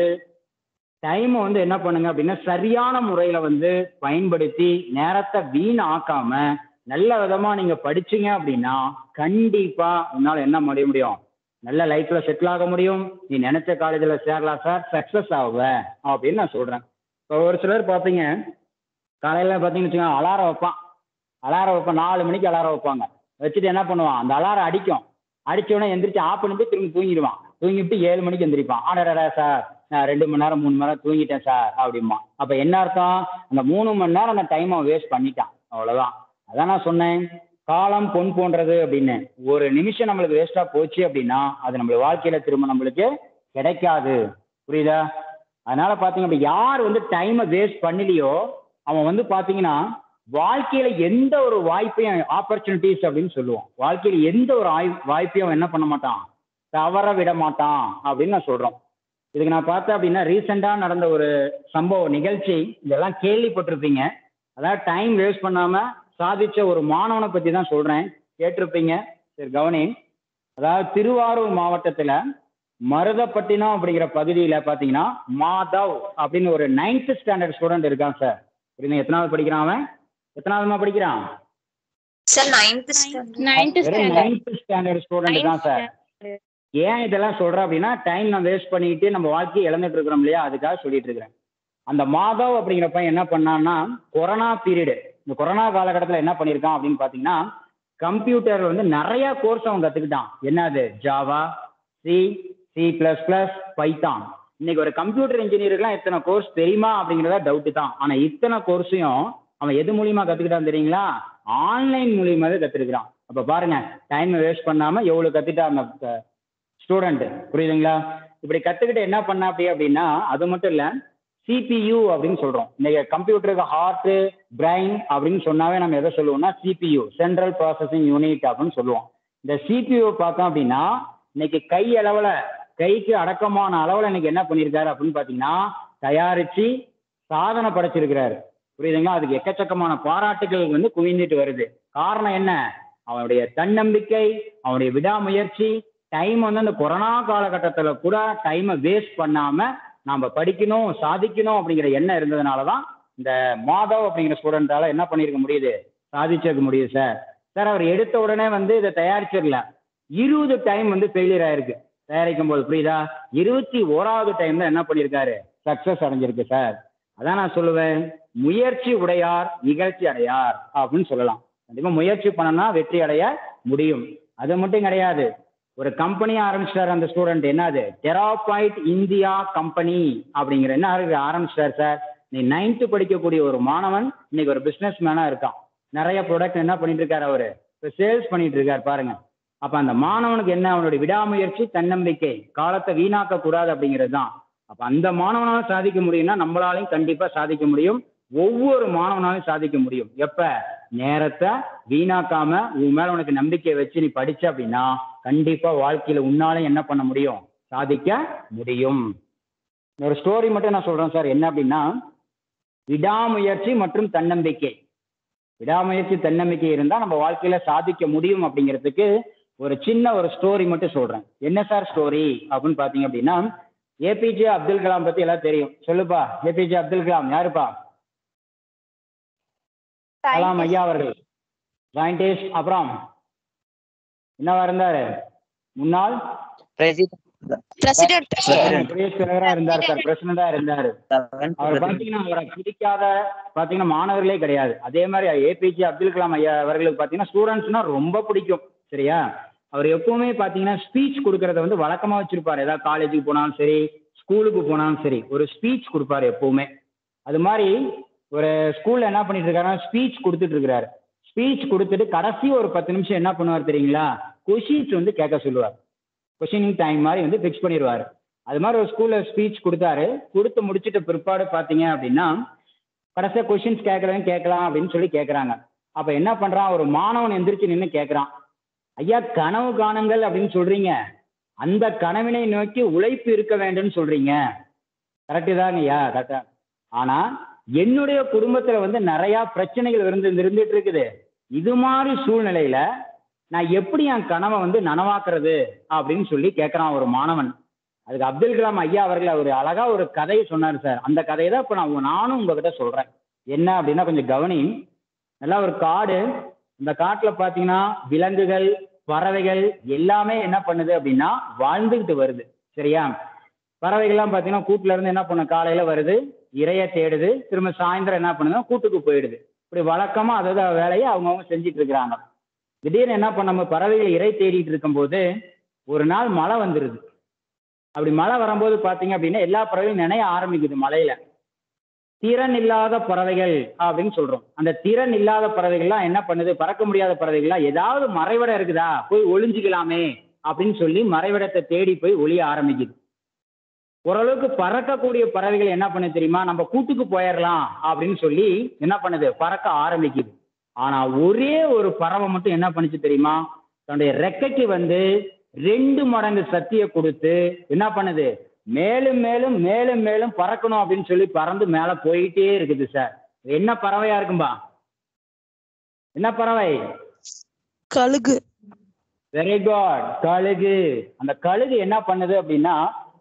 டைமை வந்து என்ன பண்ணுங்க அப்படின்னா சரியான முறையில வந்து பயன்படுத்தி நேரத்தை வீண் ஆக்காம நல்ல விதமா நீங்க படிச்சீங்க அப்படின்னா கண்டிப்பா உன்னால என்ன முடிய முடியும் நல்ல லைஃப்ல செட்டில் ஆக முடியும் நீ நினைச்ச காலேஜில் சேரலாம் சார் சக்சஸ் ஆகுவ அப்படின்னு நான் சொல்றேன் இப்போ ஒரு சிலர் பார்த்தீங்க காலையில பார்த்தீங்கன்னு வச்சுக்கோங்க அலாரம் வைப்பான் அலாரம் வைப்பான் நாலு மணிக்கு அலாரம் வைப்பாங்க வச்சுட்டு என்ன பண்ணுவான் அந்த அலாரம் அடிக்கும் அடிச்ச உடனே எந்திரிச்சு ஆஃப் பண்ணிட்டு திரும்பி தூங்கிடுவான் தூங்கிட்டு ஏழு மணிக்கு எந்திரிப்பான் ஆடடா சார் நான் ரெண்டு மணி நேரம் மூணு மணி நேரம் தூங்கிட்டேன் சார் அப்படிமா அப்ப என்ன அர்த்தம் அந்த மூணு மணி நேரம் அந்த டைமை வேஸ்ட் பண்ணிட்டான் அவ்வளவுதான் அதான் நான் சொன்னேன் காலம் பொன் போன்றது அப்படின்னு ஒரு நிமிஷம் நம்மளுக்கு வேஸ்டா போச்சு அப்படின்னா அது நம்மளுக்கு வாழ்க்கையில திரும்ப நம்மளுக்கு கிடைக்காது புரியுதா அதனால பாத்தீங்க அப்படி யார் வந்து டைமை வேஸ்ட் பண்ணலையோ அவன் வந்து பாத்தீங்கன்னா வாழ்க்கையில எந்த ஒரு வாய்ப்பையும் ஆப்பர்ச்சுனிட்டிஸ் அப்படின்னு சொல்லுவோம் வாழ்க்கையில எந்த ஒரு ஆய்- வாய்ப்பையும் அவன் என்ன பண்ண மாட்டான் தவற விட மாட்டான் அப்படின்னு நான் சொல்றோம் இதுக்கு நான் பார்த்தேன் அப்படின்னா ரீசெண்டா நடந்த ஒரு சம்பவ நிகழ்ச்சி இதெல்லாம் கேள்விப்பட்டிருப்பீங்க அதாவது டைம் வேஸ்ட் பண்ணாம சாதிச்ச ஒரு மாணவனை பத்தி தான் சொல்றேன் கேட்டிருப்பீங்க சரி கவனி அதாவது திருவாரூர் மாவட்டத்துல மருதப்பட்டினம் அப்படிங்கிற பகுதியில பாத்தீங்கன்னா மாதவ் அப்படின்னு ஒரு நைன்த் ஸ்டாண்டர்ட் ஸ்டூடெண்ட் இருக்கான் சார் புரியுது எத்தனாவது படிக்கிறான் அவன் எத்தனாவதுமா படிக்கிறான் சார் நைன்த் ஸ்டாண்டர்ட் Ninth வெறும் standard. நைன்த் ஸ்டாண்டர்ட் ஸ்டூடெண்ட் தான் சார் ஏன் இதெல்லாம் சொல்றேன் அப்படின்னா டைம் நான் வேஸ்ட் பண்ணிட்டு நம்ம வாழ்க்கையை இழந்துட்டு இருக்கிறோம் இல்லையா அதுக்காக சொல்லிட்டு இருக்கிறேன் அந்த மாதவ் அப்படிங்கிற பையன் என்ன பண்ணான்னா கொரோனா பீரியடு இந்த கொரோனா காலகட்டத்தில் என்ன பண்ணியிருக்கான் அப்படின்னு பார்த்தீங்கன்னா கம்ப்யூட்டர் வந்து நிறைய கோர்ஸ் அவன் கற்றுக்கிட்டான் என்னது Java C C plus plus Python இன்னைக்கு ஒரு கம்ப்யூட்டர் இன்ஜினியருக்குலாம் இத்தனை கோர்ஸ் தெரியுமா அப்படிங்கிறதா டவுட்டு தான் ஆனால் இத்தனை கோர்ஸையும் அவன் எது மூலியமா கற்றுக்கிட்டான் தெரியுங்களா ஆன்லைன் மூலியமாவே கற்றுருக்கிறான் அப்போ பாருங்க டைம் வேஸ்ட் பண்ணாம எவ்வளவு கத்துட்டா அந்த ஸ்டூடெண்ட் புரியுதுங்களா இப்படி கத்துக்கிட்டு என்ன பண்ண அப்படி அப்படின்னா அது மட்டும் இல்ல சிபியு அப்படின்னு சொல்றோம் இன்னைக்கு கம்ப்யூட்டருக்கு ஹார்ட் பிரைன் அப்படின்னு சொன்னாவே நம்ம எதை சொல்லுவோம்னா சிபியு சென்ட்ரல் ப்ராசஸிங் யூனிட் அப்படின்னு சொல்லுவோம் இந்த சிபியு பார்த்தோம் அப்படின்னா இன்னைக்கு கை அளவுல கைக்கு அடக்கமான அளவுல இன்னைக்கு என்ன பண்ணியிருக்காரு அப்படின்னு பாத்தீங்கன்னா தயாரிச்சு சாதனை படைச்சிருக்கிறாரு புரியுதுங்களா அதுக்கு எக்கச்சக்கமான பாராட்டுகள் வந்து குவிந்துட்டு வருது காரணம் என்ன அவனுடைய தன்னம்பிக்கை அவனுடைய விடாமுயற்சி டைம் வந்து அந்த கொரோனா காலகட்டத்துல கூட டைமை வேஸ்ட் பண்ணாம நாம படிக்கணும் சாதிக்கணும் அப்படிங்கிற எண்ணம் இருந்ததுனால தான் இந்த மாதவ் அப்படிங்கிற ஸ்டூடெண்டால என்ன பண்ணியிருக்க முடியுது சாதிச்சிருக்க முடியுது சார் சார் அவர் எடுத்த உடனே வந்து இதை தயாரிச்சிடல இருபது டைம் வந்து ஃபெயிலியர் ஆயிருக்கு தயாரிக்கும் போது புரியுதா இருபத்தி ஓராவது டைம் தான் என்ன பண்ணியிருக்காரு சக்சஸ் அடைஞ்சிருக்கு சார் அதான் நான் சொல்லுவேன் முயற்சி உடையார் நிகழ்ச்சி அடையார் அப்படின்னு சொல்லலாம் கண்டிப்பா முயற்சி பண்ணனா வெற்றி அடைய முடியும் அது மட்டும் கிடையாது ஒரு கம்பெனி ஆரம்பிச்சிட்டார் அந்த ஸ்டூடெண்ட் என்னது டெராபாய்ட் இந்தியா கம்பெனி அப்படிங்கிற என்ன இருக்கு ஆரம்பிச்சிட்டார் சார் நீ நைன்த்து படிக்கக்கூடிய ஒரு மாணவன் இன்னைக்கு ஒரு பிசினஸ் மேனா இருக்கான் நிறைய ப்ராடக்ட் என்ன பண்ணிட்டு இருக்காரு அவரு இப்போ சேல்ஸ் பண்ணிட்டு இருக்காரு பாருங்க அப்ப அந்த மாணவனுக்கு என்ன அவனுடைய விடாமுயற்சி தன்னம்பிக்கை காலத்தை வீணாக்க கூடாது அப்படிங்கிறது தான் அப்ப அந்த மாணவனால சாதிக்க முடியும்னா நம்மளாலையும் கண்டிப்பா சாதிக்க முடியும் ஒவ்வொரு மாணவனாலும் சாதிக்க முடியும் எப்ப நேரத்தை வீணாக்காம உன் மேல உனக்கு நம்பிக்கை வச்சு நீ படிச்ச அப்படின்னா கண்டிப்பா வாழ்க்கையில உன்னால என்ன பண்ண முடியும் சாதிக்க முடியும் ஒரு ஸ்டோரி மட்டும் நான் சொல்றேன் சார் என்ன அப்படின்னா விடாமுயற்சி மற்றும் தன்னம்பிக்கை விடாமுயற்சி தன்னம்பிக்கை இருந்தா நம்ம வாழ்க்கையில சாதிக்க முடியும் அப்படிங்கிறதுக்கு ஒரு சின்ன ஒரு ஸ்டோரி மட்டும் சொல்றேன் என்ன சார் ஸ்டோரி அப்படின்னு பாத்தீங்க அப்படின்னா ஏபிஜே அப்துல் கலாம் பத்தி எல்லாம் தெரியும் சொல்லுப்பா ஏபிஜே அப்துல் கலாம் யாருப்பா கலாம் ஐயா அவர்கள் சயின்டிஸ்ட் அப்புறம் என்னவா இருந்தாரு முன்னாள் பிரசிடென்ட் குடியரசுத் தலைவரா இருந்தார் சார் பிரசிடண்டா இருந்தாரு அவர் பாத்தீங்கன்னா அவரை பிடிக்காத பாத்தீங்கன்னா மாணவர்களே கிடையாது அதே மாதிரி ஏபிஜே அப்துல் கலாம் ஐயா அவர்களுக்கு பாத்தீங்கன்னா ஸ்டூடெண்ட்ஸ்னா ரொம்ப பிடிக்கும் சரியா அவர் எப்பவுமே பாத்தீங்கன்னா ஸ்பீச் கொடுக்கறத வந்து வழக்கமா வச்சிருப்பாரு ஏதாவது காலேஜுக்கு போனாலும் சரி ஸ்கூலுக்கு போனாலும் சரி ஒரு ஸ்பீச் கொடுப்பாரு எப்பவுமே அது மாதிரி ஒரு ஸ்கூல்ல என்ன பண்ணிட்டு இருக்காருன்னா ஸ்பீச் கொடுத்துட்டு இருக்கிறாரு ஸ்பீச் கொடுத்துட்டு கடைசி ஒரு பத்து நிமிஷம் என்ன பண்ணுவார் தெரியுங்களா கொஷின்ஸ் வந்து கேட்க சொல்லுவார் கொஷினிங் டைம் மாதிரி வந்து ஃபிக்ஸ் பண்ணிடுவார் அது மாதிரி ஒரு ஸ்கூல்ல ஸ்பீச் கொடுத்தாரு கொடுத்து முடிச்சிட்ட பிற்பாடு பார்த்தீங்க அப்படின்னா கடைசியாக கொஷின்ஸ் கேட்கறவங்க கேட்கலாம் அப்படின்னு சொல்லி கேட்குறாங்க அப்போ என்ன பண்ணுறான் ஒரு மாணவன் எந்திரிச்சு நின்று கேட்குறான் ஐயா கனவு காணுங்கள் அப்படின்னு சொல்றீங்க அந்த கனவினை நோக்கி உழைப்பு இருக்க வேண்டும்னு சொல்றீங்க கரெக்டு தாங்க ஐயா கரெக்டா ஆனா என்னுடைய குடும்பத்துல வந்து நிறைய பிரச்சனைகள் இருந்து இருந்துட்டு இருக்குது இது மாதிரி சூழ்நிலையில நான் எப்படி என் கனவை வந்து நனவாக்குறது அப்படின்னு சொல்லி கேட்கறான் ஒரு மாணவன் அதுக்கு அப்துல் கலாம் ஐயா அவர்கள் அவர் அழகா ஒரு கதையை சொன்னார் சார் அந்த கதையை தான் இப்போ நான் உங்க- நானும் உங்ககிட்ட சொல்றேன் என்ன அப்படின்னா கொஞ்சம் கவனி நல்லா ஒரு காடு இந்த காட்டுல பாத்தீங்கன்னா விலங்குகள் பறவைகள் எல்லாமே என்ன பண்ணுது அப்படின்னா வாழ்ந்துகிட்டு வருது சரியா பறவைகள்லாம் பாத்தீங்கன்னா கூட்டுல இருந்து என்ன பண்ணும் காலையில வருது இரைய தேடுது திரும்ப சாயந்தரம் என்ன பண்ணுதுன்னா கூட்டுக்கு போயிடுது இப்படி வழக்கமா அதாவது வேலையை அவங்கவுங்க செஞ்சுட்டு இருக்கிறாங்க திடீர்னு என்ன பண்ண நம்ம பறவைகள் இறை தேடிட்டு இருக்கும்போது ஒரு நாள் மழை வந்துருது அப்படி மழை வரும்போது பார்த்தீங்க அப்படின்னா எல்லா பறவையும் நினைய ஆரம்பிக்குது மலையில திறன் இல்லாத பறவைகள் அப்படின்னு சொல்றோம் அந்த திறன் இல்லாத பறவைகள்லாம் என்ன பண்ணுது பறக்க முடியாத பறவைகள்லாம் ஏதாவது மறைவிடம் இருக்குதா போய் ஒளிஞ்சுக்கலாமே அப்படின்னு சொல்லி மறைவிடத்தை தேடி போய் ஒளிய ஆரம்பிக்குது ஓரளவுக்கு பறக்கக்கூடிய பறவைகள் என்ன பண்ணுது தெரியுமா நம்ம கூட்டுக்கு போயிடலாம் அப்படின்னு சொல்லி என்ன பண்ணுது பறக்க ஆரம்பிக்குது ஆனா ஒரே ஒரு பறவை மட்டும் என்ன பண்ணுச்சு தெரியுமா தன்னுடைய ரெக்கைக்கு வந்து ரெண்டு மடங்கு சக்தியை கொடுத்து என்ன பண்ணுது மேலும் மேலும் மேலும் மேலும் பறக்கணும் அப்படின்னு சொல்லி பறந்து மேல போயிட்டே இருக்குது சார் என்ன பறவையா இருக்கும்பா என்ன பறவை கழுகு வெரி குட் கழுகு அந்த கழுகு என்ன பண்ணுது அப்படின்னா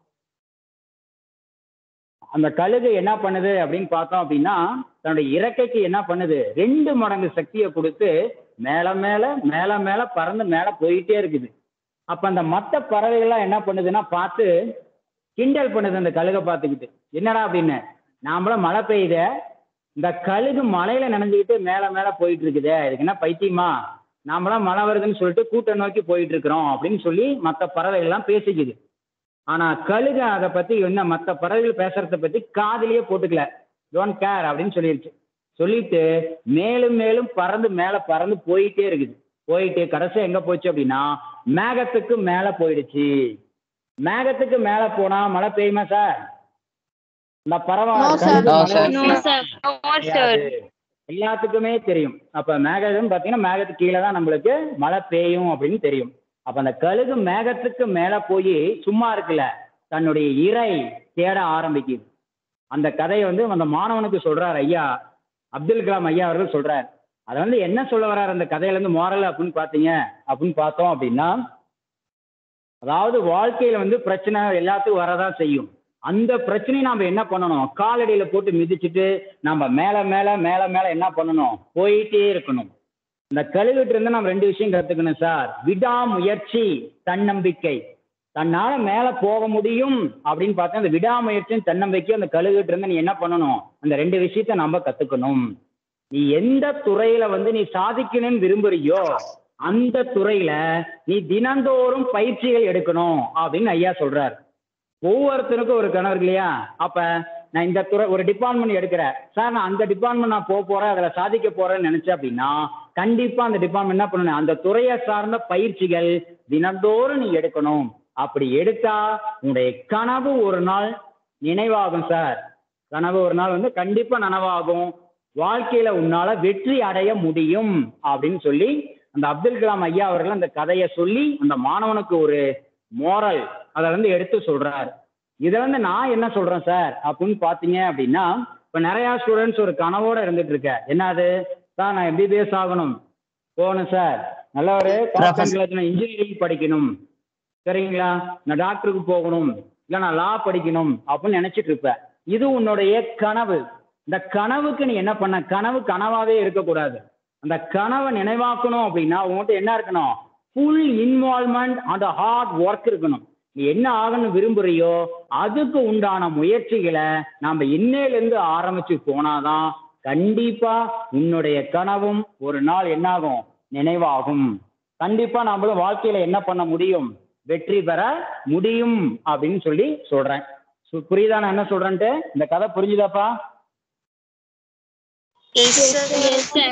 அந்த கழுகு என்ன பண்ணுது அப்படின்னு பார்த்தோம் அப்படின்னா தன்னுடைய இறக்கைக்கு என்ன பண்ணுது ரெண்டு மடங்கு சக்தியை கொடுத்து மேல மேல மேல மேல பறந்து மேல போயிட்டே இருக்குது அப்ப அந்த மற்ற பறவைகள்லாம் என்ன பண்ணுதுன்னா பார்த்து கிண்டல் பண்ணுது அந்த கழுகை பார்த்துக்கிட்டு என்னடா அப்படின்னு நாமளும் மழை பெய்யுத இந்த கழுகு மலையில நனைஞ்சுக்கிட்டு மேல மேல போயிட்டு இருக்குதே இதுக்கு என்ன பைத்தியமா நாமளாம் மழை வருதுன்னு சொல்லிட்டு கூட்டம் நோக்கி போயிட்டு இருக்கிறோம் அப்படின்னு சொல்லி மற்ற பறவைகள் எல்லாம் பேசிக்குது ஆனா கழுகு அதை பத்தி என்ன மற்ற பறவைகள் பேசுறத பத்தி காதுலயே போட்டுக்கல டோன்ட் கேர் அப்படின்னு சொல்லிருச்சு சொல்லிட்டு மேலும் மேலும் பறந்து மேல பறந்து போயிட்டே இருக்குது போயிட்டு கடைசி எங்க போச்சு அப்படின்னா மேகத்துக்கு மேல போயிடுச்சு மேகத்துக்கு மேல போனா மழை பெய்யுமா சார் இந்த பறவை No, sir. கழுகு No, மலையில sir. No, sir. No, sir. கிடையாது. எல்லாத்துக்குமே தெரியும் அப்ப மேகம் பாத்தீங்கன்னா மேகத்துக்கு கீழே தான் நம்மளுக்கு மழை பெய்யும் அப்படின்னு தெரியும் அப்ப அந்த கழுகு மேகத்துக்கு மேல போய் சும்மா இருக்குல்ல தன்னுடைய இறை தேட ஆரம்பிக்குது அந்த கதையை வந்து அந்த மாணவனுக்கு சொல்றார் ஐயா அப்துல் கலாம் ஐயா அவர்கள் சொல்றார் அதை வந்து என்ன சொல்ல வர்றார் அந்த கதையில இருந்து மோரல் அப்படின்னு பாத்தீங்க அப்படின்னு பார்த்தோம் அப்படின்னா அதாவது வாழ்க்கையில வந்து பிரச்சனை எல்லாத்துக்கும் வரதான் செய்யும் அந்த பிரச்சனையை நாம என்ன பண்ணணும் காலடியில போட்டு மிதிச்சுட்டு நம்ம மேல மேல மேல மேல என்ன பண்ணணும் போயிட்டே இருக்கணும் இந்த கழுவிட்டு இருந்து நம்ம ரெண்டு விஷயம் கத்துக்கணும் சார் விடாமுயற்சி தன்னம்பிக்கை தன்னால மேல போக முடியும் அப்படின்னு பார்த்தா அந்த விடாமுயற்சியும் தன்னம்பிக்கையும் அந்த கழுவிட்டு இருந்து நீ என்ன பண்ணணும் அந்த ரெண்டு விஷயத்த நம்ம கத்துக்கணும் நீ எந்த துறையில வந்து நீ சாதிக்கணும்னு விரும்புறியோ அந்த துறையில நீ தினந்தோறும் பயிற்சிகள் எடுக்கணும் அப்படின்னு ஐயா சொல்றார் ஒவ்வொருத்தருக்கும் ஒரு கனவு இருக்கு இல்லையா அப்ப நான் இந்த துறை ஒரு டிபார்ட்மெண்ட் எடுக்கிறேன் சார் நான் அந்த டிபார்ட்மெண்ட் நான் போக போறேன் அதுல சாதிக்க போறேன்னு நினைச்சேன் அப்படின்னா கண்டிப்பா அந்த டிபார்ட்மெண்ட் என்ன பண்ணணும் அந்த துறையை சார்ந்த பயிற்சிகள் தினந்தோறும் நீ எடுக்கணும் அப்படி எடுத்தா உன்னுடைய கனவு ஒரு நாள் நினைவாகும் சார் கனவு ஒரு நாள் வந்து கண்டிப்பா நனவாகும் வாழ்க்கையில உன்னால வெற்றி அடைய முடியும் அப்படின்னு சொல்லி அந்த அப்துல் கலாம் ஐயா அவர்கள் அந்த கதையை சொல்லி அந்த மாணவனுக்கு ஒரு மோரல் அதை வந்து எடுத்து சொல்றாரு இதுல வந்து நான் என்ன சொல்றேன் சார் அப்படின்னு பாத்தீங்க அப்படின்னா இப்ப நிறைய ஸ்டூடெண்ட்ஸ் ஒரு கனவோட இருந்துட்டு இருக்க என்னது சார் நான் எம்பிபிஎஸ் ஆகணும் போகணும் சார் நல்ல ஒரு இன்ஜினியரிங் படிக்கணும் சரிங்களா நான் டாக்டருக்கு போகணும் இல்ல நான் லா படிக்கணும் அப்படின்னு நினைச்சிட்டு இருப்ப இது உன்னுடைய கனவு இந்த கனவுக்கு நீ என்ன பண்ண கனவு கனவாவே இருக்கக்கூடாது அந்த கனவை நினைவாக்கணும் அப்படின்னா உங்ககிட்ட என்ன இருக்கணும் ஃபுல் இன்வால்மெண்ட் அந்த ஹார்ட் ஒர்க் இருக்கணும் நீ என்ன ஆகணும்னு விரும்புறியோ அதுக்கு உண்டான முயற்சிகளை நாம இன்னையிலேருந்து ஆரம்பிச்சு போனாதான் கண்டிப்பா உன்னுடைய கனவும் ஒரு நாள் என்னாகும் நினைவாகும் கண்டிப்பா நம்மளும் வாழ்க்கையில என்ன பண்ண முடியும் வெற்றி பெற முடியும் அப்படின்னு சொல்லி சொல்றேன் சு- புரியுதா நான் என்ன சொல்றேன்ட்டு இந்த கதை புரிஞ்சுதாப்பா Yes, sir. Yes, sir.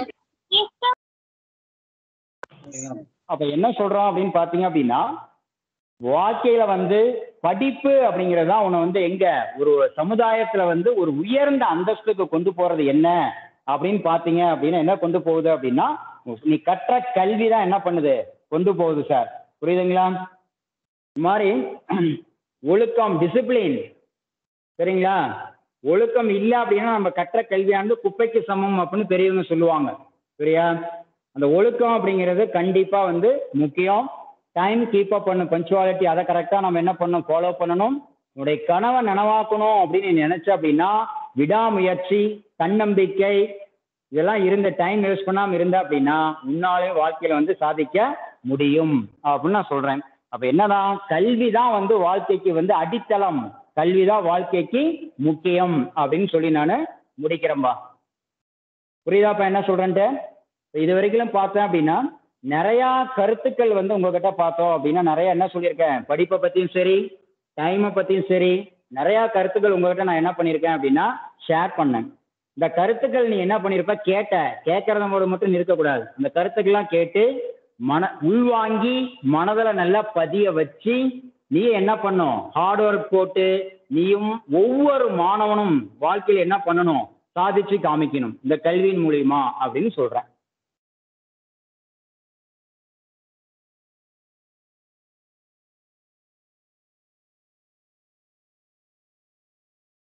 அப்ப என்ன சொல்றோம் அப்படின்னு பாத்தீங்க அப்படின்னா வாழ்க்கையில வந்து படிப்பு அப்படிங்கிறது தான் உன்னை வந்து எங்க ஒரு சமுதாயத்துல வந்து ஒரு உயர்ந்த அந்தஸ்துக்கு கொண்டு போறது என்ன அப்படின்னு பாத்தீங்க அப்படின்னா என்ன கொண்டு போகுது அப்படின்னா நீ கற்ற கல்வி தான் என்ன பண்ணுது கொண்டு போகுது சார் புரியுதுங்களா இந்த மாதிரி ஒழுக்கம் டிசிப்ளின் சரிங்களா ஒழுக்கம் இல்லை அப்படின்னா நம்ம கற்ற கல்வியானது குப்பைக்கு சமம் அப்படின்னு பெரியவங்க சொல்லுவாங்க சரியா அந்த ஒழுக்கம் அப்படிங்கிறது கண்டிப்பா வந்து முக்கியம் டைம் கீப் அப் பண்ணும் பஞ்சுவாலிட்டி அதை கரெக்டாக நம்ம என்ன பண்ணணும் ஃபாலோ பண்ணணும் உன்னுடைய கனவை நனவாக்கணும் அப்படின்னு நீ நினைச்ச அப்படின்னா விடாமுயற்சி தன்னம்பிக்கை இதெல்லாம் இருந்த டைம் வேஸ்ட் பண்ணாம இருந்த அப்படின்னா உன்னாலே வாழ்க்கையில வந்து சாதிக்க முடியும் அப்படின்னு நான் சொல்றேன் அப்ப என்னதான் கல்வி தான் வந்து வாழ்க்கைக்கு வந்து அடித்தளம் கல்வி தான் வாழ்க்கைக்கு முக்கியம் அப்படின்னு சொல்லி நான் முடிக்கிறேன்பா புரியுதாப்பா என்ன சொல்றேன்ட்டு இப்ப இது வரைக்கும் பார்த்தேன் அப்படின்னா நிறைய கருத்துக்கள் வந்து உங்ககிட்ட பார்த்தோம் அப்படின்னா நிறைய என்ன சொல்லியிருக்கேன் படிப்பை பத்தியும் சரி டைமை பற்றியும் சரி நிறையா கருத்துக்கள் உங்ககிட்ட நான் என்ன பண்ணியிருக்கேன் அப்படின்னா ஷேர் பண்ணேன் இந்த கருத்துக்கள் நீ என்ன பண்ணியிருப்ப கேட்ட கேட்கறதோட மட்டும் நிற்கக்கூடாது அந்த கருத்துக்கள்லாம் கேட்டு மன உள்வாங்கி மனதில் நல்லா பதிய வச்சு நீ என்ன பண்ணும் ஹார்ட் ஒர்க் போட்டு நீயும் ஒவ்வொரு மாணவனும் வாழ்க்கையில் என்ன பண்ணணும் சாதிச்சு காமிக்கணும் இந்த கல்வியின் மூலியமா அப்படின்னு சொல்றேன்